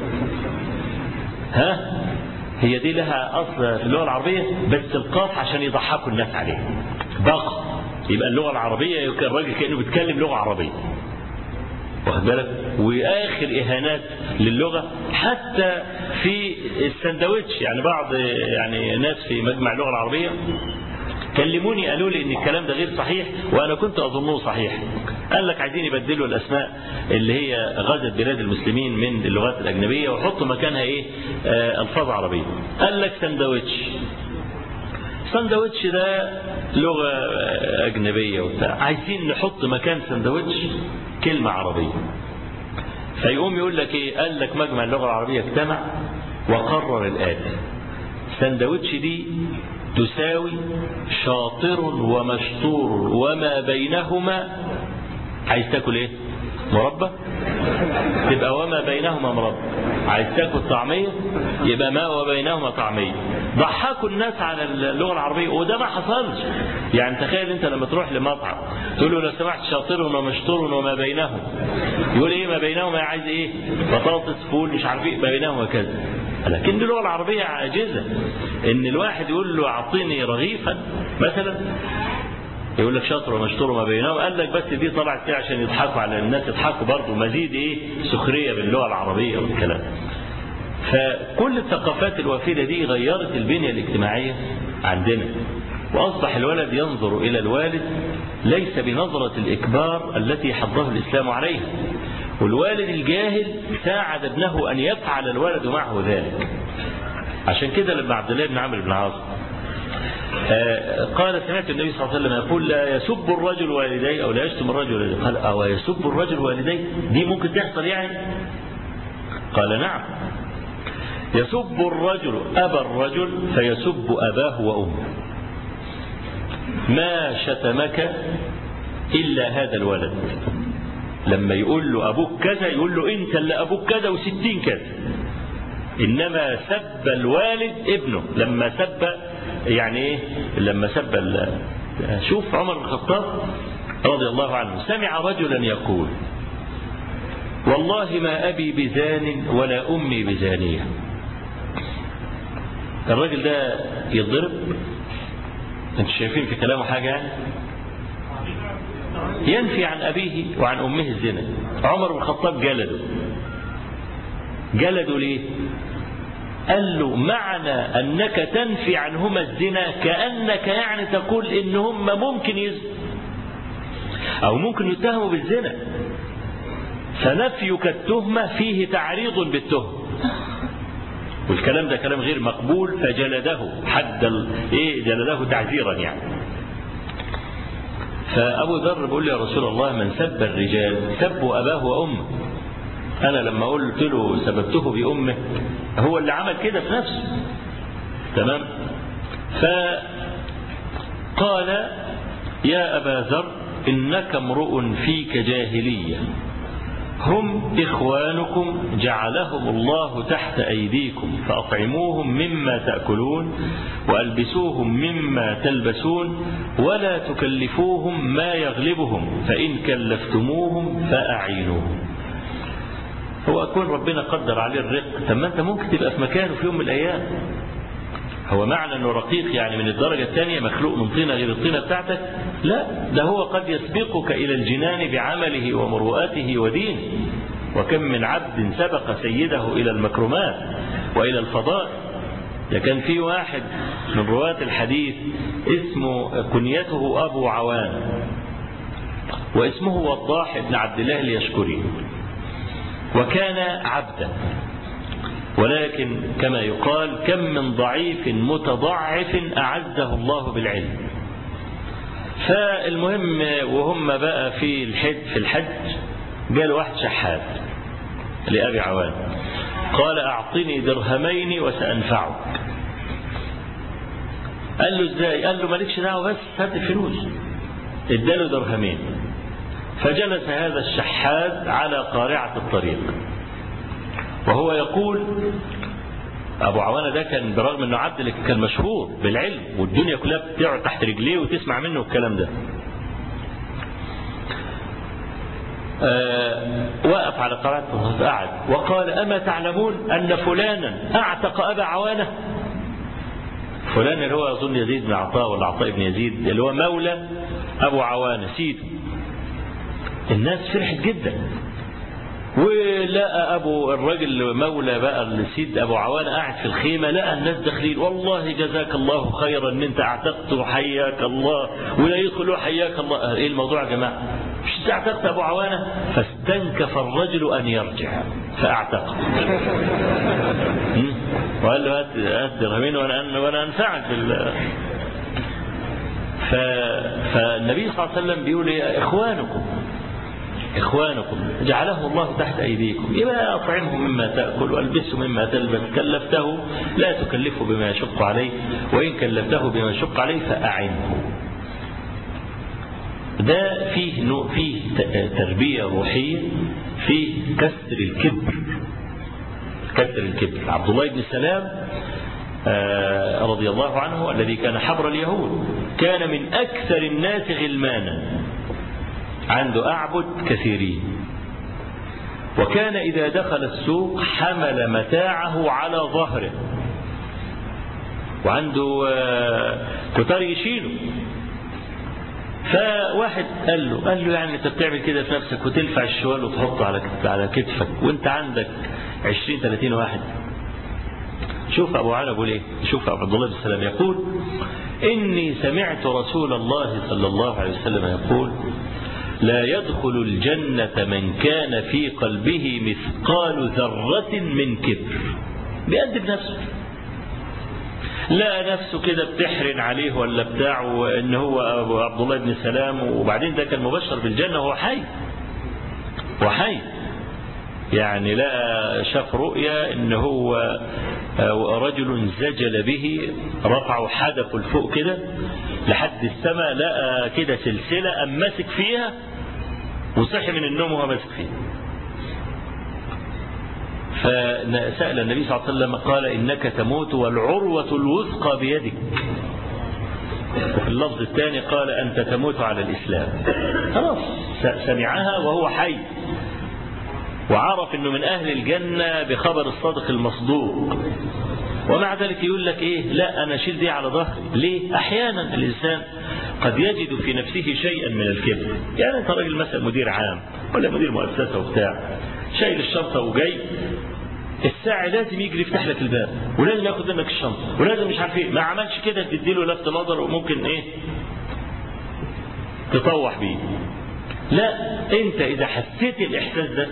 ها هي دي لها اصل في اللغه العربيه بس القاف عشان يضحكوا الناس عليه باقه يبقى اللغة العربية الراجل كأنه بيتكلم لغة عربية واخد بالك واخر اهانات للغه حتى في السندوتش يعني بعض يعني ناس في مجمع اللغه العربيه كلموني قالوا لي ان الكلام ده غير صحيح وانا كنت اظنه صحيح قال لك عايزين يبدلوا الاسماء اللي هي غزت بلاد المسلمين من اللغات الاجنبيه ويحطوا مكانها ايه آه الفاظ عربيه قال لك سندوتش سندوتش ده لغه اجنبيه وبتاع عايزين نحط مكان سندوتش كلمه عربيه فيقوم يقول لك ايه قال لك مجمع اللغه العربيه اجتمع وقرر الاتي سندوتش دي تساوي شاطر ومشطور وما بينهما عايز تاكل ايه مربى تبقى وما بينهما مربى عايز تاكل طعمية يبقى ما وبينهما طعمية ضحكوا الناس على اللغة العربية وده ما حصلش يعني تخيل انت لما تروح لمطعم تقول له لو سمحت شاطر ومشطور وما بينهم يقول ايه ما بينهما عايز ايه بطاطس فول مش عارف ايه ما بينهما كذا لكن دي اللغه العربيه عاجزه ان الواحد يقول له اعطيني رغيفا مثلا يقول لك شاطر ومشطور ما بينهم قال لك بس دي طلعت كده عشان يضحكوا على الناس يضحكوا برضه مزيد ايه سخريه باللغه العربيه والكلام فكل الثقافات الوافده دي غيرت البنيه الاجتماعيه عندنا واصبح الولد ينظر الى الوالد ليس بنظره الاكبار التي حضه الاسلام عليها والوالد الجاهل ساعد ابنه أن يفعل الولد معه ذلك عشان كده لما عبد الله بن عمرو بن العاص قال سمعت النبي صلى الله عليه وسلم يقول لا يسب الرجل والديه أو لا يشتم الرجل والديه قال أو يسب الرجل والديه دي ممكن تحصل يعني قال نعم يسب الرجل أبا الرجل فيسب أباه وأمه ما شتمك إلا هذا الولد لما يقول له أبوك كذا يقول له أنت اللي أبوك كذا وستين كذا إنما سب الوالد ابنه لما سب يعني إيه لما سب شوف عمر بن الخطاب رضي الله عنه سمع رجلا يقول والله ما أبي بزان ولا أمي بزانية الراجل ده يضرب انتوا شايفين في كلامه حاجة يعني ينفي عن أبيه وعن أمه الزنا عمر بن الخطاب جلده جلده ليه قال له معنى أنك تنفي عنهما الزنا كأنك يعني تقول إن هم ممكن يزنوا أو ممكن يتهموا بالزنا فنفيك التهمة فيه تعريض بالتهمة والكلام ده كلام غير مقبول فجلده حد ايه جلده تعزيرا يعني فأبو ذر بيقول لي يا رسول الله من سب الرجال سبوا أباه وأمه أنا لما قلت له سببته بأمه هو اللي عمل كده في نفسه تمام فقال يا أبا ذر إنك امرؤ فيك جاهلية هم إخوانكم جعلهم الله تحت أيديكم فأطعموهم مما تأكلون وألبسوهم مما تلبسون ولا تكلفوهم ما يغلبهم فإن كلفتموهم فأعينوهم هو أكون ربنا قدر عليه الرق طب ما أنت ممكن تبقى في مكانه في يوم من الأيام هو معنى أنه رقيق يعني من الدرجة الثانية مخلوق من طينة غير الطينة بتاعتك لا ده هو قد يسبقك إلى الجنان بعمله ومروءاته ودينه وكم من عبد سبق سيده إلى المكرمات وإلى الفضائل لكن في واحد من رواة الحديث اسمه كنيته أبو عوان واسمه وضاح بن عبد الله اليشكري وكان عبدا ولكن كما يقال كم من ضعيف متضعف أعزه الله بالعلم فالمهم وهم بقى في الحج في الحج قال واحد شحات لأبي عوان قال أعطني درهمين وسأنفعك قال له ازاي قال له مالكش دعوه بس هات الفلوس اداله درهمين فجلس هذا الشحاذ على قارعة الطريق وهو يقول أبو عوانة ده كان برغم أنه عبد لكن كان مشهور بالعلم والدنيا كلها بتقعد تحت رجليه وتسمع منه الكلام ده آه وقف على قارعة الطريق قعد وقال أما تعلمون أن فلانا أعتق أبا عوانة فلان اللي هو أظن يزيد بن عطاء ولا عطاء بن يزيد اللي هو مولى أبو عوانة سيده الناس فرحت جدا ولقى ابو الراجل مولى بقى السيد ابو عوانه قاعد في الخيمه لقى الناس داخلين والله جزاك الله خيرا ان انت اعتقت وحياك الله ولا يدخلوا حياك الله ايه الموضوع يا جماعه مش انت اعتقت ابو عوانه فاستنكف الرجل ان يرجع فاعتقه وقال له هات هات درهمين وانا وانا انفعك بال ف... فالنبي صلى الله عليه وسلم بيقول يا اخوانكم إخوانكم جعله الله تحت أيديكم يبقى أطعمه مما تأكل والبسه مما تلبس كلفته لا تكلفه بما يشق عليه وإن كلفته بما يشق عليه فأعنه ده فيه نوع فيه تربية روحية فيه كسر الكبر كسر الكبر عبد الله بن سلام رضي الله عنه الذي كان حبر اليهود كان من أكثر الناس غلمانا عنده أعبد كثيرين وكان إذا دخل السوق حمل متاعه على ظهره وعنده كتار يشيله فواحد قال له قال له يعني انت بتعمل كده في نفسك وتلفع الشوال وتحطه على على كتفك وانت عندك 20 30 واحد شوف ابو علي بيقول ايه شوف عبد الله بن سلام يقول اني سمعت رسول الله صلى الله عليه وسلم يقول لا يدخل الجنة من كان في قلبه مثقال ذرة من كبر بيأدب نفسه لا نفسه كده بتحرن عليه ولا بتاعه ان هو ابو عبد الله بن سلام وبعدين ده كان مبشر بالجنة وهو حي وحي يعني لا شاف رؤيا ان هو رجل زجل به رفعه حدف لفوق كده لحد السماء لقى كده سلسلة أم ماسك فيها وصحي من النوم وهو ماسك فيها فسأل النبي صلى الله عليه وسلم قال إنك تموت والعروة الوثقى بيدك وفي اللفظ الثاني قال أنت تموت على الإسلام خلاص سمعها وهو حي وعرف أنه من أهل الجنة بخبر الصادق المصدوق ومع ذلك يقول لك إيه لا أنا شيل دي على ظهري ليه أحيانا الإنسان قد يجد في نفسه شيئا من الكبر يعني أنت راجل مثلا مدير عام ولا مدير مؤسسة وبتاع شايل الشنطة وجاي الساعي لازم يجري يفتح لك الباب ولازم ياخد منك الشنطة ولازم مش عارف ايه ما عملش كده تديله لفت نظر وممكن ايه تطوح بيه لا انت اذا حسيت الاحساس ده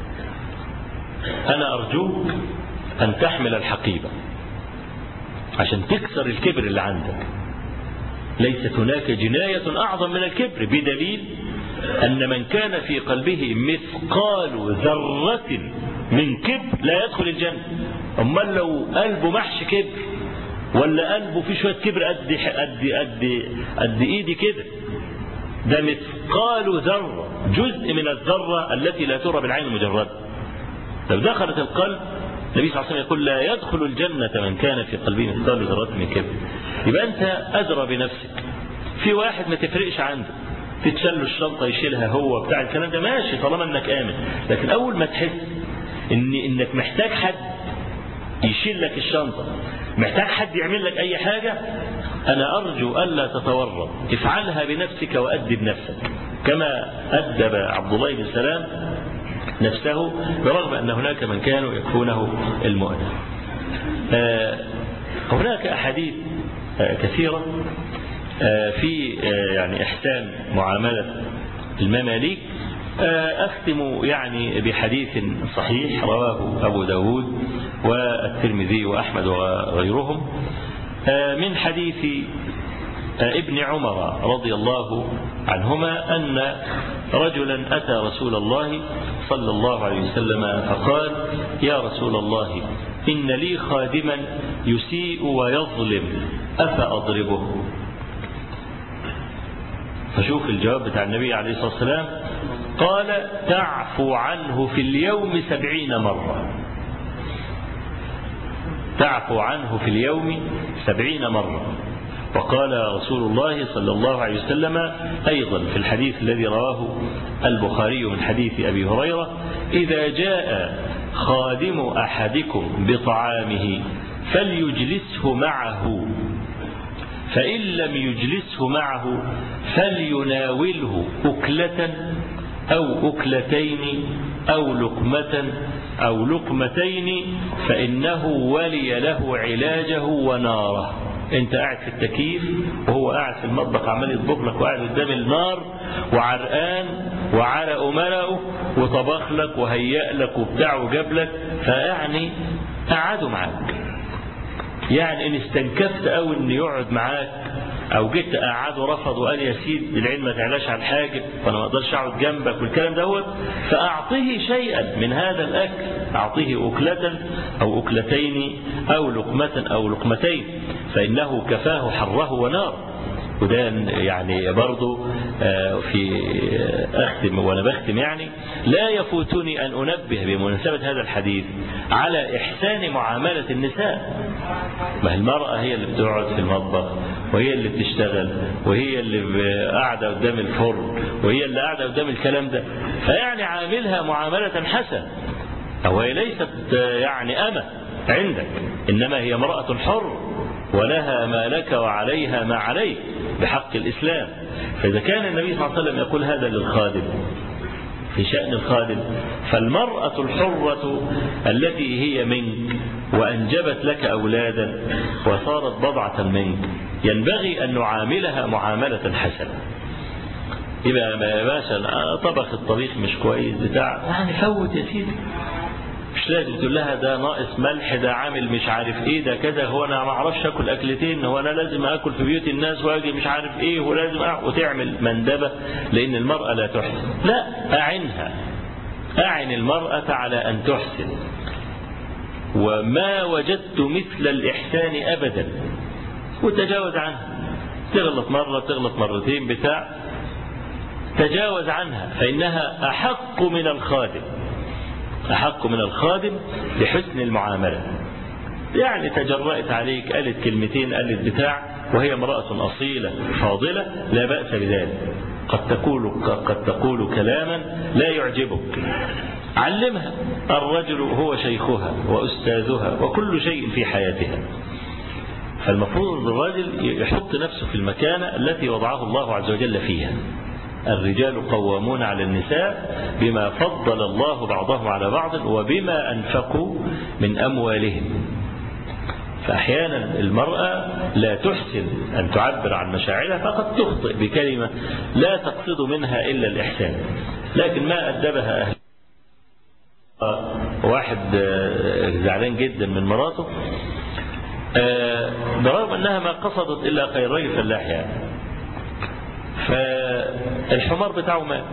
انا ارجوك ان تحمل الحقيبة عشان تكسر الكبر اللي عندك ليست هناك جناية اعظم من الكبر بدليل ان من كان في قلبه مثقال ذرة من كبر لا يدخل الجنة امال لو قلبه محش كبر ولا قلبه فيه شوية كبر قد قد قد قد ايدي كده ده مثقال ذرة جزء من الذرة التي لا ترى بالعين المجردة لو دخلت القلب النبي صلى الله عليه وسلم يقول لا يدخل الجنة من كان في قلبه مثقال ذرة من كبر يبقى أنت أدرى بنفسك في واحد ما تفرقش عنده تتشل الشنطة يشيلها هو بتاع الكلام ده ماشي طالما انك آمن لكن أول ما تحس ان انك محتاج حد يشيل لك الشنطة محتاج حد يعمل لك أي حاجة أنا أرجو ألا تتورط افعلها بنفسك وأدب نفسك كما أدب عبد الله بن سلام نفسه برغم أن هناك من كانوا يكفونه المؤنة هناك أحاديث كثيرة في يعني إحسان معاملة المماليك أختم يعني بحديث صحيح رواه أبو داود والترمذي وأحمد وغيرهم من حديث ابن عمر رضي الله عنهما أن رجلا أتى رسول الله صلى الله عليه وسلم فقال يا رسول الله إن لي خادما يسيء ويظلم أفأضربه فشوف الجواب بتاع النبي عليه الصلاة والسلام قال تعفو عنه في اليوم سبعين مرة تعفو عنه في اليوم سبعين مرة وقال رسول الله صلى الله عليه وسلم أيضا في الحديث الذي رواه البخاري من حديث أبي هريرة إذا جاء خادم أحدكم بطعامه فليجلسه معه فإن لم يجلسه معه فليناوله أكلة أو أكلتين أو لقمة أو لقمتين فإنه ولي له علاجه وناره انت قاعد في التكييف وهو قاعد في المطبخ عمال يطبخ لك وقاعد قدام النار وعرقان وعرق ملأه وطبخ لك وهيأ لك وبتاع وجاب لك فيعني قعدوا معاك يعني ان استنكفت قوي ان يقعد معاك او جيت قعده رفض وقال يا سيد العين ما تعلاش على الحاجب وانا ما اقدرش اقعد جنبك والكلام دوت فاعطه شيئا من هذا الاكل اعطه اكله او اكلتين او لقمه او لقمتين فانه كفاه حره ونار وده يعني برضو في أختم وأنا بختم يعني لا يفوتني أن أنبه بمناسبة هذا الحديث على إحسان معاملة النساء ما المرأة هي اللي بتقعد في المطبخ وهي اللي بتشتغل وهي اللي قاعدة قدام الفرن وهي اللي قاعدة قدام الكلام ده فيعني عاملها معاملة حسنة أو هي ليست يعني أمة عندك إنما هي امرأة حر ولها ما لك وعليها ما عليك بحق الإسلام فإذا كان النبي صلى الله عليه وسلم يقول هذا للخادم في شأن الخادم فالمرأة الحرة التي هي منك وأنجبت لك أولادا وصارت بضعة منك ينبغي أن نعاملها معاملة حسنة يبقى يا باشا طبخ الطبيخ مش كويس بتاع يعني فوت يا سيدي مش لازم تقول لها ده ناقص ملح ده عامل مش عارف ايه ده كذا هو انا ما اعرفش اكل اكلتين هو انا لازم اكل في بيوت الناس واجي مش عارف ايه ولازم أعرف وتعمل مندبه لان المراه لا تحسن لا اعنها اعن المراه على ان تحسن وما وجدت مثل الاحسان ابدا وتجاوز عنها تغلط مره تغلط مرتين بتاع تجاوز عنها فانها احق من الخادم أحق من الخادم لحسن المعاملة يعني تجرأت عليك قالت كلمتين قالت بتاع وهي امرأة أصيلة فاضلة لا بأس بذلك قد تقول قد تقول كلاما لا يعجبك علمها الرجل هو شيخها وأستاذها وكل شيء في حياتها فالمفروض الرجل يحط نفسه في المكانة التي وضعه الله عز وجل فيها الرجال قوامون على النساء بما فضل الله بعضهم على بعض وبما أنفقوا من أموالهم فأحيانا المرأة لا تحسن أن تعبر عن مشاعرها فقد تخطئ بكلمة لا تقصد منها إلا الإحسان لكن ما أدبها أهل واحد زعلان جدا من مراته برغم أنها ما قصدت إلا خير رجل فلاح يعني فالحمار بتاعه مات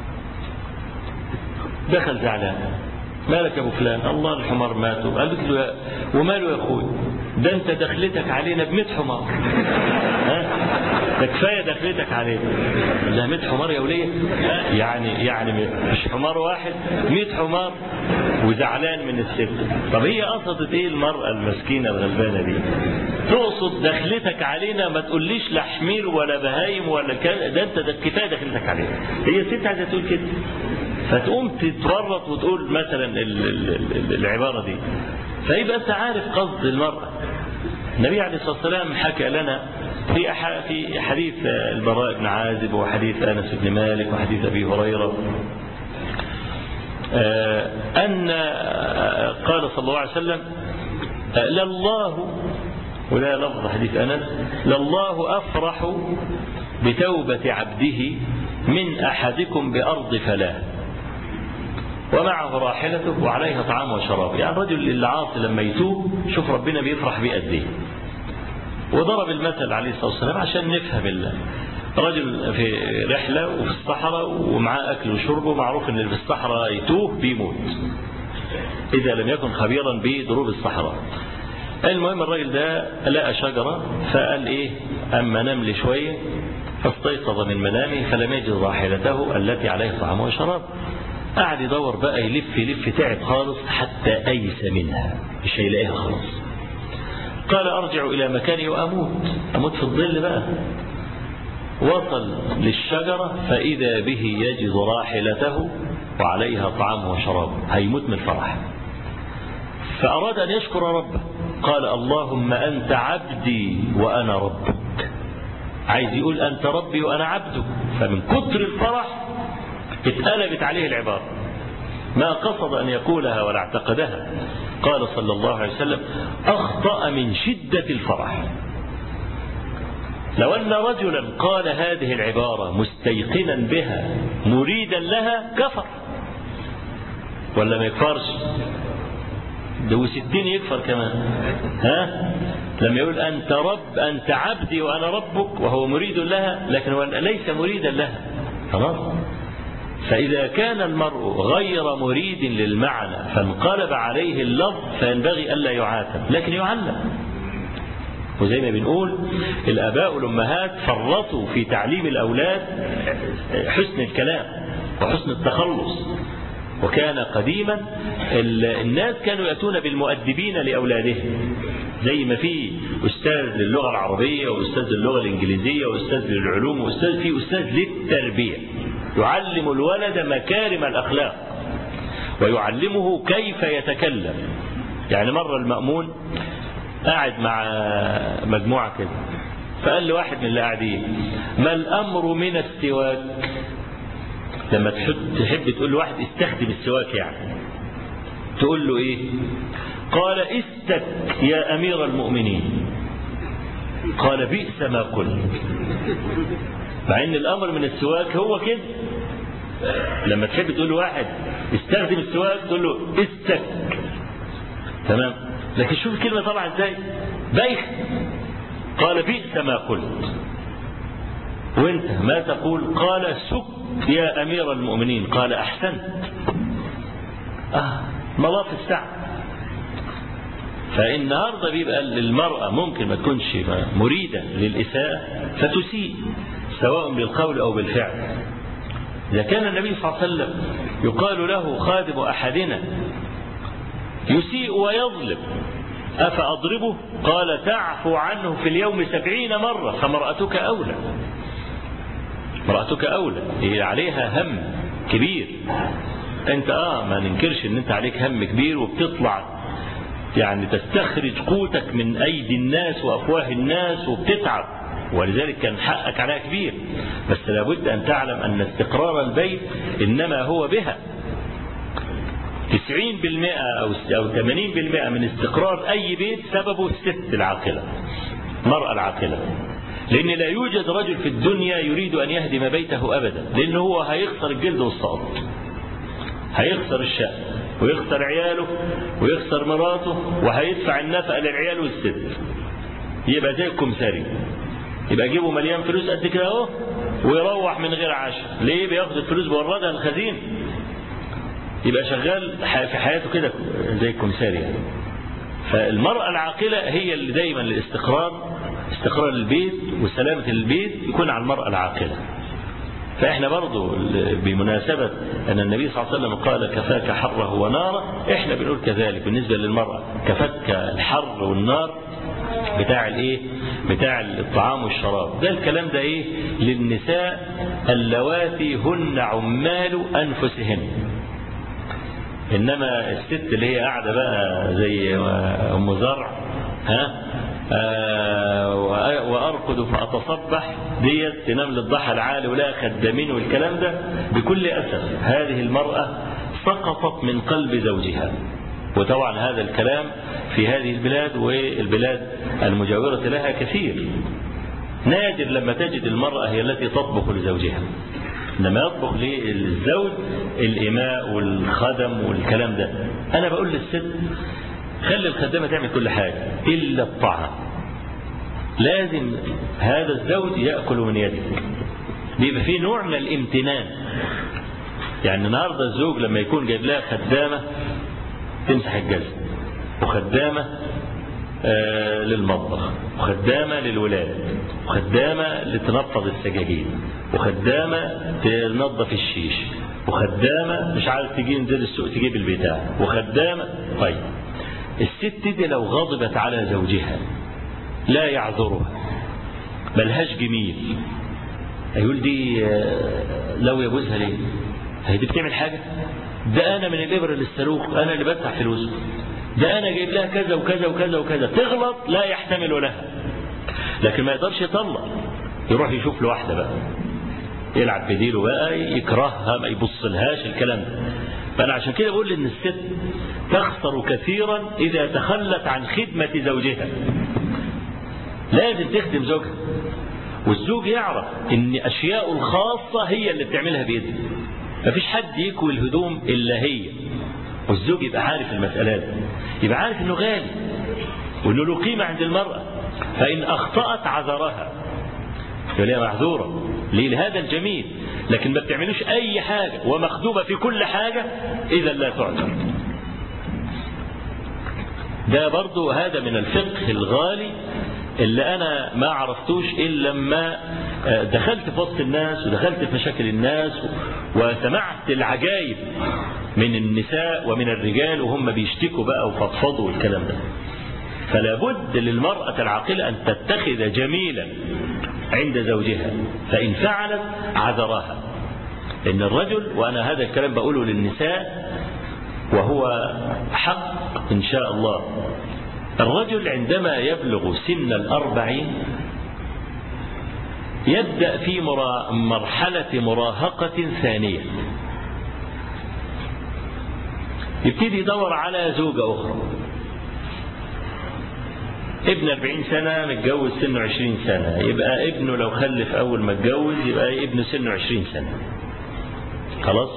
دخل زعلان مالك يا ابو فلان الله الحمار مات قالت له يا وماله يا اخوي ده انت دخلتك علينا ب 100 حمار ها ده كفايه دخلتك علينا ده 100 حمار يا وليه يعني يعني مش حمار واحد 100 حمار وزعلان من الست طب هي قصدت ايه المراه المسكينه الغلبانه دي تقصد دخلتك علينا ما تقوليش لا حمير ولا بهايم ولا كان ده انت ده كفايه دخلتك علينا هي الست عايزه تقول كده فتقوم تتورط وتقول مثلا العبارة دي فيبقى أنت عارف قصد المرأة النبي عليه الصلاة والسلام حكى لنا في في حديث البراء بن عازب وحديث أنس بن مالك وحديث أبي هريرة أن قال صلى الله عليه وسلم لله ولا لفظ حديث أنس لله أفرح بتوبة عبده من أحدكم بأرض فلاه ومعه راحلته وعليها طعام وشراب يعني الرجل العاصي لما يتوب شوف ربنا بيفرح بيه قد ايه وضرب المثل عليه الصلاة والسلام عشان نفهم الله رجل في رحلة وفي الصحراء ومعاه أكل وشرب ومعروف أن اللي في الصحراء يتوه بيموت إذا لم يكن خبيرا بدروب الصحراء المهم الراجل ده لقى شجرة فقال إيه أما نام لي شوية فاستيقظ من منامه فلم يجد راحلته التي عليها طعام وشراب قعد يدور بقى يلف يلف تعب خالص حتى أيس منها مش هيلاقيها خلاص قال أرجع إلى مكاني وأموت أموت في الظل بقى وصل للشجرة فإذا به يجد راحلته وعليها طعامه وشرابه هيموت من الفرح فأراد أن يشكر ربه قال اللهم أنت عبدي وأنا ربك عايز يقول أنت ربي وأنا عبدك فمن كتر الفرح اتقلبت عليه العبارة ما قصد أن يقولها ولا اعتقدها قال صلى الله عليه وسلم أخطأ من شدة الفرح لو أن رجلا قال هذه العبارة مستيقنا بها مريدا لها كفر ولا ما يكفرش ده وستين يكفر كمان ها لما يقول أنت رب أنت عبدي وأنا ربك وهو مريد لها لكن هو ليس مريدا لها خلاص فإذا كان المرء غير مريد للمعنى فانقلب عليه اللفظ فينبغي ألا يعاتب لكن يعلم وزي ما بنقول الآباء والأمهات فرطوا في تعليم الأولاد حسن الكلام وحسن التخلص وكان قديما الناس كانوا يأتون بالمؤدبين لأولادهم زي ما في أستاذ للغة العربية وأستاذ للغة الإنجليزية وأستاذ للعلوم وأستاذ في أستاذ للتربية يعلم الولد مكارم الأخلاق ويعلمه كيف يتكلم يعني مرة المأمون قاعد مع مجموعة كده فقال لواحد من اللي قاعدين ما الأمر من السواك لما تحب تقول لواحد استخدم السواك يعني تقول له ايه قال استك يا أمير المؤمنين قال بئس ما قلت مع ان الامر من السواك هو كده لما تحب تقول لواحد استخدم السواك تقول له استك تمام لكن شوف الكلمه طبعا ازاي بايخ قال بئس ما قلت وانت ما تقول قال سك يا امير المؤمنين قال احسنت اه مضاف الساعه فالنهارده بيبقى المرأة ممكن ما تكونش مريدة للإساءة فتسيء سواء بالقول أو بالفعل إذا كان النبي صلى الله عليه وسلم يقال له خادم أحدنا يسيء ويظلم أفأضربه قال تعفو عنه في اليوم سبعين مرة فمرأتك أولى مرأتك أولى هي عليها هم كبير أنت آه ما ننكرش أن أنت عليك هم كبير وبتطلع يعني تستخرج قوتك من أيدي الناس وأفواه الناس وبتتعب ولذلك كان حقك عليها كبير بس لابد أن تعلم أن استقرار البيت إنما هو بها تسعين بالمئة أو ثمانين بالمئة من استقرار أي بيت سببه الست العاقلة المرأة العاقلة لأن لا يوجد رجل في الدنيا يريد أن يهدم بيته أبدا لأنه هو هيخسر الجلد والصوت هيخسر الشأن ويخسر عياله ويخسر مراته وهيدفع النفقة للعيال والست يبقى زي الكمساري يبقى جيبه مليان فلوس قد كده اهو ويروح من غير عشاء ليه بياخد الفلوس بيوردها الخزين يبقى شغال في حياته كده زي الكمساري يعني. فالمرأة العاقلة هي اللي دايما الاستقرار استقرار البيت وسلامة البيت يكون على المرأة العاقلة فإحنا برضو بمناسبة أن النبي صلى الله عليه وسلم قال كفاك حره وناره إحنا بنقول كذلك بالنسبة للمرأة كفاك الحر والنار بتاع الايه بتاع الطعام والشراب ده الكلام ده ايه للنساء اللواتي هن عمال انفسهن انما الست اللي هي قاعده بقى زي ام زرع ها آه وارقد فاتصبح ديت تنام للضحى العالي ولا خدامين والكلام ده بكل اسف هذه المراه سقطت من قلب زوجها وطبعا هذا الكلام في هذه البلاد والبلاد المجاورة لها كثير نادر لما تجد المرأة هي التي تطبخ لزوجها لما يطبخ للزوج الإماء والخدم والكلام ده أنا بقول للست خلي الخدامة تعمل كل حاجة إلا الطعام لازم هذا الزوج يأكل من يدك بيبقى فيه نوع من الامتنان يعني النهارده الزوج لما يكون جايب لها خدامة تمسح الجزم وخدامة آه للمطبخ وخدامة للولاد وخدامة لتنفض السجاجين وخدامة تنظف الشيش وخدامة مش عارف تجي نزل السوق تجيب البتاع وخدامة طيب الست دي لو غضبت على زوجها لا يعذرها ملهاش جميل هيقول دي لو يجوزها ليه هي دي بتعمل حاجة ده أنا من الإبر للصاروخ أنا اللي بدفع فلوس ده أنا جايب لها كذا وكذا وكذا وكذا تغلط لا يحتمل لها لكن ما يقدرش يطلق يروح يشوف له واحدة بقى يلعب بديله بقى يكرهها ما يبص لهاش الكلام ده فأنا عشان كده بقول إن الست تخسر كثيرا إذا تخلت عن خدمة زوجها لازم تخدم زوجها والزوج يعرف إن أشياء الخاصة هي اللي بتعملها بيده مفيش حد يكوي الهدوم إلا هي والزوج يبقى عارف المسألة دي يبقى عارف إنه غالي وإنه له قيمة عند المرأة فإن أخطأت عذرها فهي معذورة ليه لهذا الجميل لكن ما بتعملوش أي حاجة ومخدومة في كل حاجة إذا لا تعذر ده برضو هذا من الفقه الغالي اللي أنا ما عرفتوش إلا لما دخلت في وسط الناس ودخلت في مشاكل الناس وسمعت العجائب من النساء ومن الرجال وهم بيشتكوا بقى وفضفضوا والكلام ده فلا بد للمرأة العاقلة أن تتخذ جميلا عند زوجها فإن فعلت عذرها إن الرجل وأنا هذا الكلام بقوله للنساء وهو حق إن شاء الله الرجل عندما يبلغ سن الأربعين يبدأ في مرحلة مراهقة ثانية يبتدي يدور على زوجة أخرى ابن 40 سنة متجوز سنه 20 سنة يبقى ابنه لو خلف أول ما اتجوز يبقى ابنه سنه 20 سنة خلاص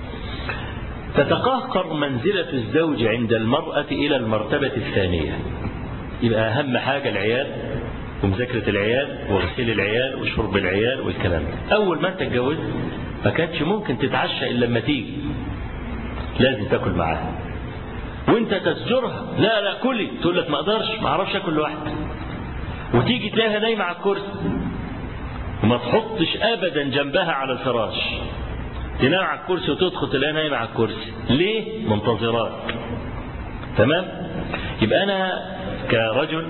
تتقهقر منزلة الزوج عند المرأة إلى المرتبة الثانية يبقى أهم حاجة العيال ومذاكرة العيال وغسيل العيال وشرب العيال والكلام ده أول ما أنت اتجوزت ما كانتش ممكن تتعشى إلا لما تيجي لازم تاكل معاها وانت تزجرها لا لا كلي تقول لك ما اقدرش ما اعرفش اكل لوحدي وتيجي تلاقيها نايمه على الكرسي وما تحطش ابدا جنبها على الفراش تنام على الكرسي وتدخل تلاقيها نايمه على الكرسي ليه منتظراك تمام يبقى انا كرجل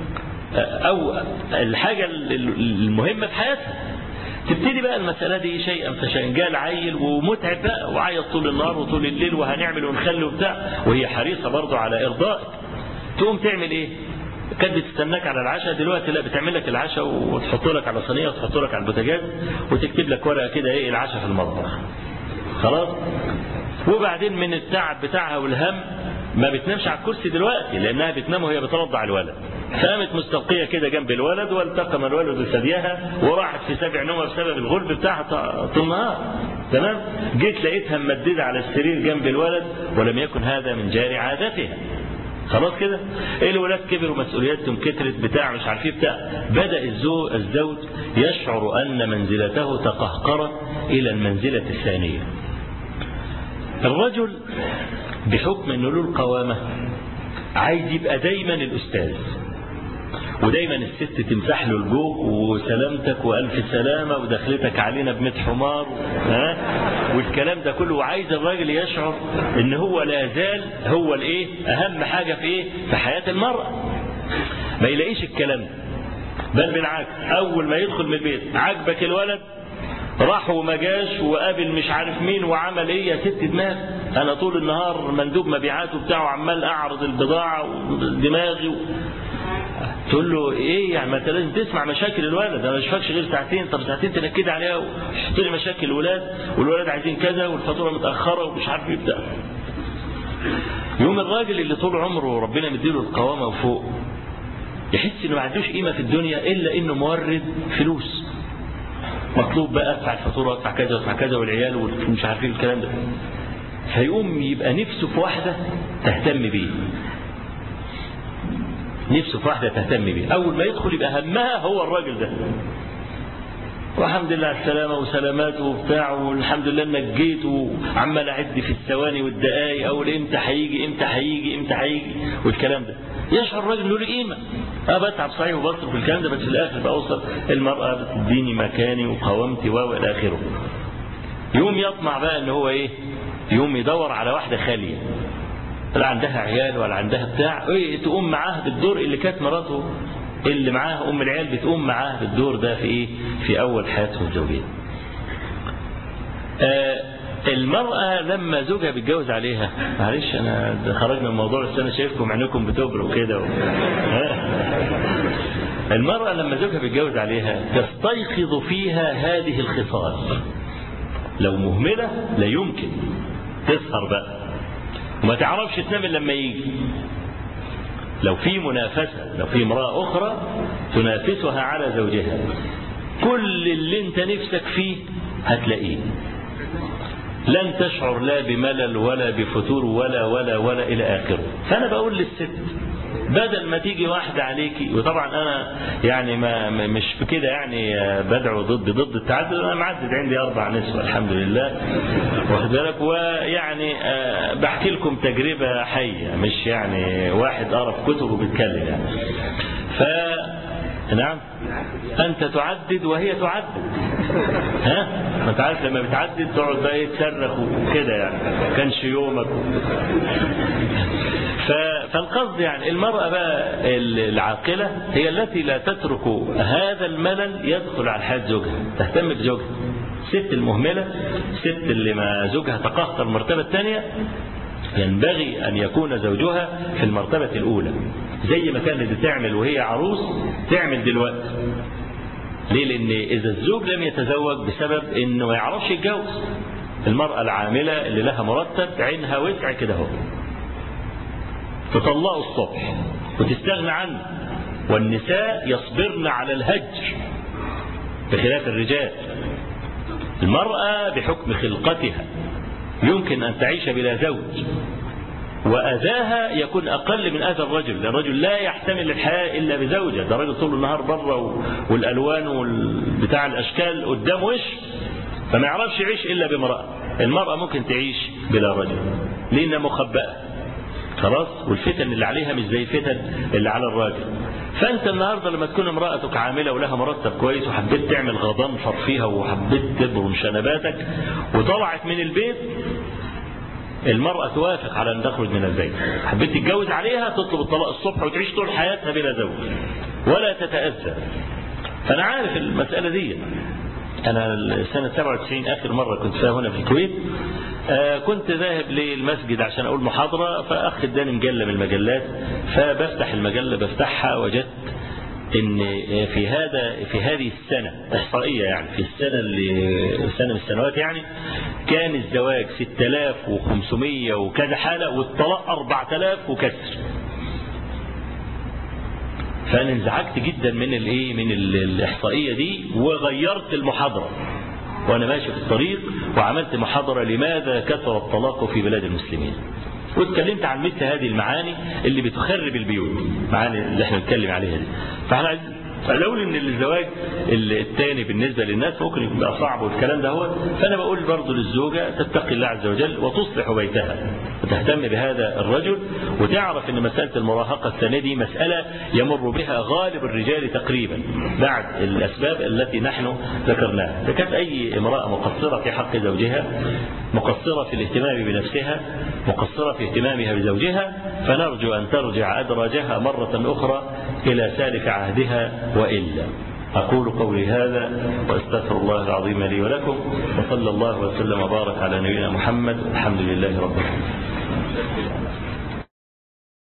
او الحاجه المهمه في حياتها تبتدي بقى المسألة دي شيئا فشيئا جاء العيل ومتعب بقى وعيط طول النهار وطول الليل وهنعمل ونخلي وبتاع وهي حريصة برضه على إرضائك تقوم تعمل إيه؟ كانت بتستناك على العشاء دلوقتي لا بتعمل لك العشاء وتحط لك على صينيه وتحط لك على البوتاجاز وتكتب لك ورقه كده ايه العشاء في المطبخ خلاص وبعدين من التعب بتاعها والهم ما بتنامش على الكرسي دلوقتي لانها بتنام وهي بترضع الولد فقامت مستلقيه كده جنب الولد والتقم الولد بثديها وراحت في سبع نومه بسبب الغلب بتاعها طول النهار تمام جيت لقيتها ممدده على السرير جنب الولد ولم يكن هذا من جاري عادتها خلاص كده الولاد كبروا مسؤولياتهم كترت بتاع مش عارف ايه بتاع بدا الزوج الزوج يشعر ان منزلته تقهقرت الى المنزله الثانيه الرجل بحكم انه له القوامه عايز يبقى دايما الاستاذ ودايما الست تمسح له الجوق وسلامتك والف سلامه ودخلتك علينا بميت حمار ها والكلام ده كله وعايز الراجل يشعر ان هو لا زال هو الايه اهم حاجه في ايه في حياه المراه ما يلاقيش الكلام ده بل بالعكس اول ما يدخل من البيت عاجبك الولد راح وما جاش وقابل مش عارف مين وعمل ايه يا ست دماغ انا طول النهار مندوب مبيعات وبتاعه عمال اعرض البضاعه ودماغي و... تقول له ايه يعني ما انت لازم تسمع مشاكل الولد انا مش فاكش غير ساعتين طب ساعتين تنكد عليها وتحط لي مشاكل الولاد والولاد عايزين كذا والفاتوره متاخره ومش عارف ايه بتاع يوم الراجل اللي طول عمره ربنا مديله القوامه وفوق يحس انه ما عندوش قيمه في الدنيا الا انه مورد فلوس مطلوب بقى ادفع الفاتوره وادفع كذا وادفع كذا والعيال ومش عارفين الكلام ده فيقوم يبقى نفسه في واحده تهتم بيه نفسه في واحده تهتم بيه اول ما يدخل يبقى همها هو الراجل ده والحمد لله على السلامة وسلاماته وبتاع والحمد لله انك جيت وعمال اعد في الثواني والدقايق اقول امتى هيجي امتى هيجي امتى هيجي والكلام ده يشعر الراجل له قيمة اه بتعب صحيح وبصرف في الكلام ده بس في الاخر بوصل المرأة بتديني مكاني وقوامتي والى اخره يوم يطمع بقى ان هو ايه يوم يدور على واحدة خالية لا عندها عيال ولا عندها بتاع ايه تقوم معاه بالدور اللي كانت مراته اللي معاه ام العيال بتقوم معاه بالدور ده في ايه في اول حياتهم الزوجيه آه المرأة لما زوجها بيتجوز عليها معلش أنا خرجنا من الموضوع بس أنا شايفكم عينكم بتبرق كده و... المرأة لما زوجها بيتجوز عليها تستيقظ فيها هذه الخصال لو مهملة لا يمكن تسهر بقى وما تعرفش تنام إلا لما يجي لو في منافسة لو في امرأة أخرى تنافسها على زوجها كل اللي انت نفسك فيه هتلاقيه لن تشعر لا بملل ولا بفتور ولا ولا ولا إلى آخره فأنا بقول للست بدل ما تيجي واحدة عليكي وطبعا أنا يعني ما مش في كده يعني بدعو ضد ضد التعدد أنا معدد عندي أربع نسوة الحمد لله واخد بالك ويعني بحكي لكم تجربة حية مش يعني واحد قرا في كتب وبيتكلم يعني ف نعم أنت تعدد وهي تعدد ها ما انت عارف لما بتعدد تقعد بقى ايه تصرخ وكده يعني كانش يومك فالقصد يعني المرأة بقى العاقلة هي التي لا تترك هذا الملل يدخل على حياة زوجها تهتم بزوجها الست المهملة الست اللي ما زوجها تقهقر المرتبة الثانية ينبغي أن يكون زوجها في المرتبة الأولى زي ما كانت بتعمل وهي عروس تعمل دلوقتي ليه لأن إذا الزوج لم يتزوج بسبب إنه ما يعرفش يتجوز المرأة العاملة اللي لها مرتب عينها وسع كده اهو تطلقه الصبح وتستغنى عنه والنساء يصبرن على الهجر بخلاف الرجال المرأة بحكم خلقتها يمكن أن تعيش بلا زوج وأذاها يكون أقل من أذى الرجل لأن الرجل لا يحتمل الحياة إلا بزوجة ده راجل طول النهار بره والألوان بتاع الأشكال قدام وش فما يعرفش يعيش إلا بامرأة المرأة ممكن تعيش بلا رجل لأنها مخبأة خلاص والفتن اللي عليها مش زي الفتن اللي على الراجل فانت النهارده لما تكون امرأتك عاملة ولها مرتب كويس وحبيت تعمل غضنفر فيها وحبيت تبرم شنباتك وطلعت من البيت المرأة توافق على أن تخرج من البيت حبيت تتجوز عليها تطلب الطلاق الصبح وتعيش طول حياتها بلا زوج ولا تتأذى فأنا عارف المسألة دي أنا سنة 97 آخر مرة كنت فيها هنا في الكويت آه كنت ذاهب للمسجد عشان أقول محاضرة فأخ اداني مجلة من المجلات فبفتح المجلة بفتحها وجدت ان في هذا في هذه السنة احصائية يعني في السنة اللي سنة من السنوات يعني كان الزواج 6500 وكذا حالة والطلاق 4000 وكسر فانا انزعجت جدا من الايه من الاحصائيه دي وغيرت المحاضره وانا ماشي في الطريق وعملت محاضره لماذا كثر الطلاق في بلاد المسلمين واتكلمت عن مثل هذه المعاني اللي بتخرب البيوت المعاني اللي احنا بنتكلم عليها دي فاحنا عايز فلو ان الزواج الثاني بالنسبه للناس ممكن يبقى صعب والكلام ده هو فانا بقول برضه للزوجه تتقي الله عز وجل وتصلح بيتها وتهتم بهذا الرجل وتعرف ان مساله المراهقه الثانيه دي مساله يمر بها غالب الرجال تقريبا بعد الاسباب التي نحن ذكرناها اذا كانت اي امراه مقصره في حق زوجها مقصره في الاهتمام بنفسها مقصره في اهتمامها بزوجها فنرجو ان ترجع ادراجها مره اخرى الى سالف عهدها وإلا أقول قولي هذا وأستغفر الله العظيم لي ولكم وصلى الله وسلم وبارك على نبينا محمد الحمد لله رب العالمين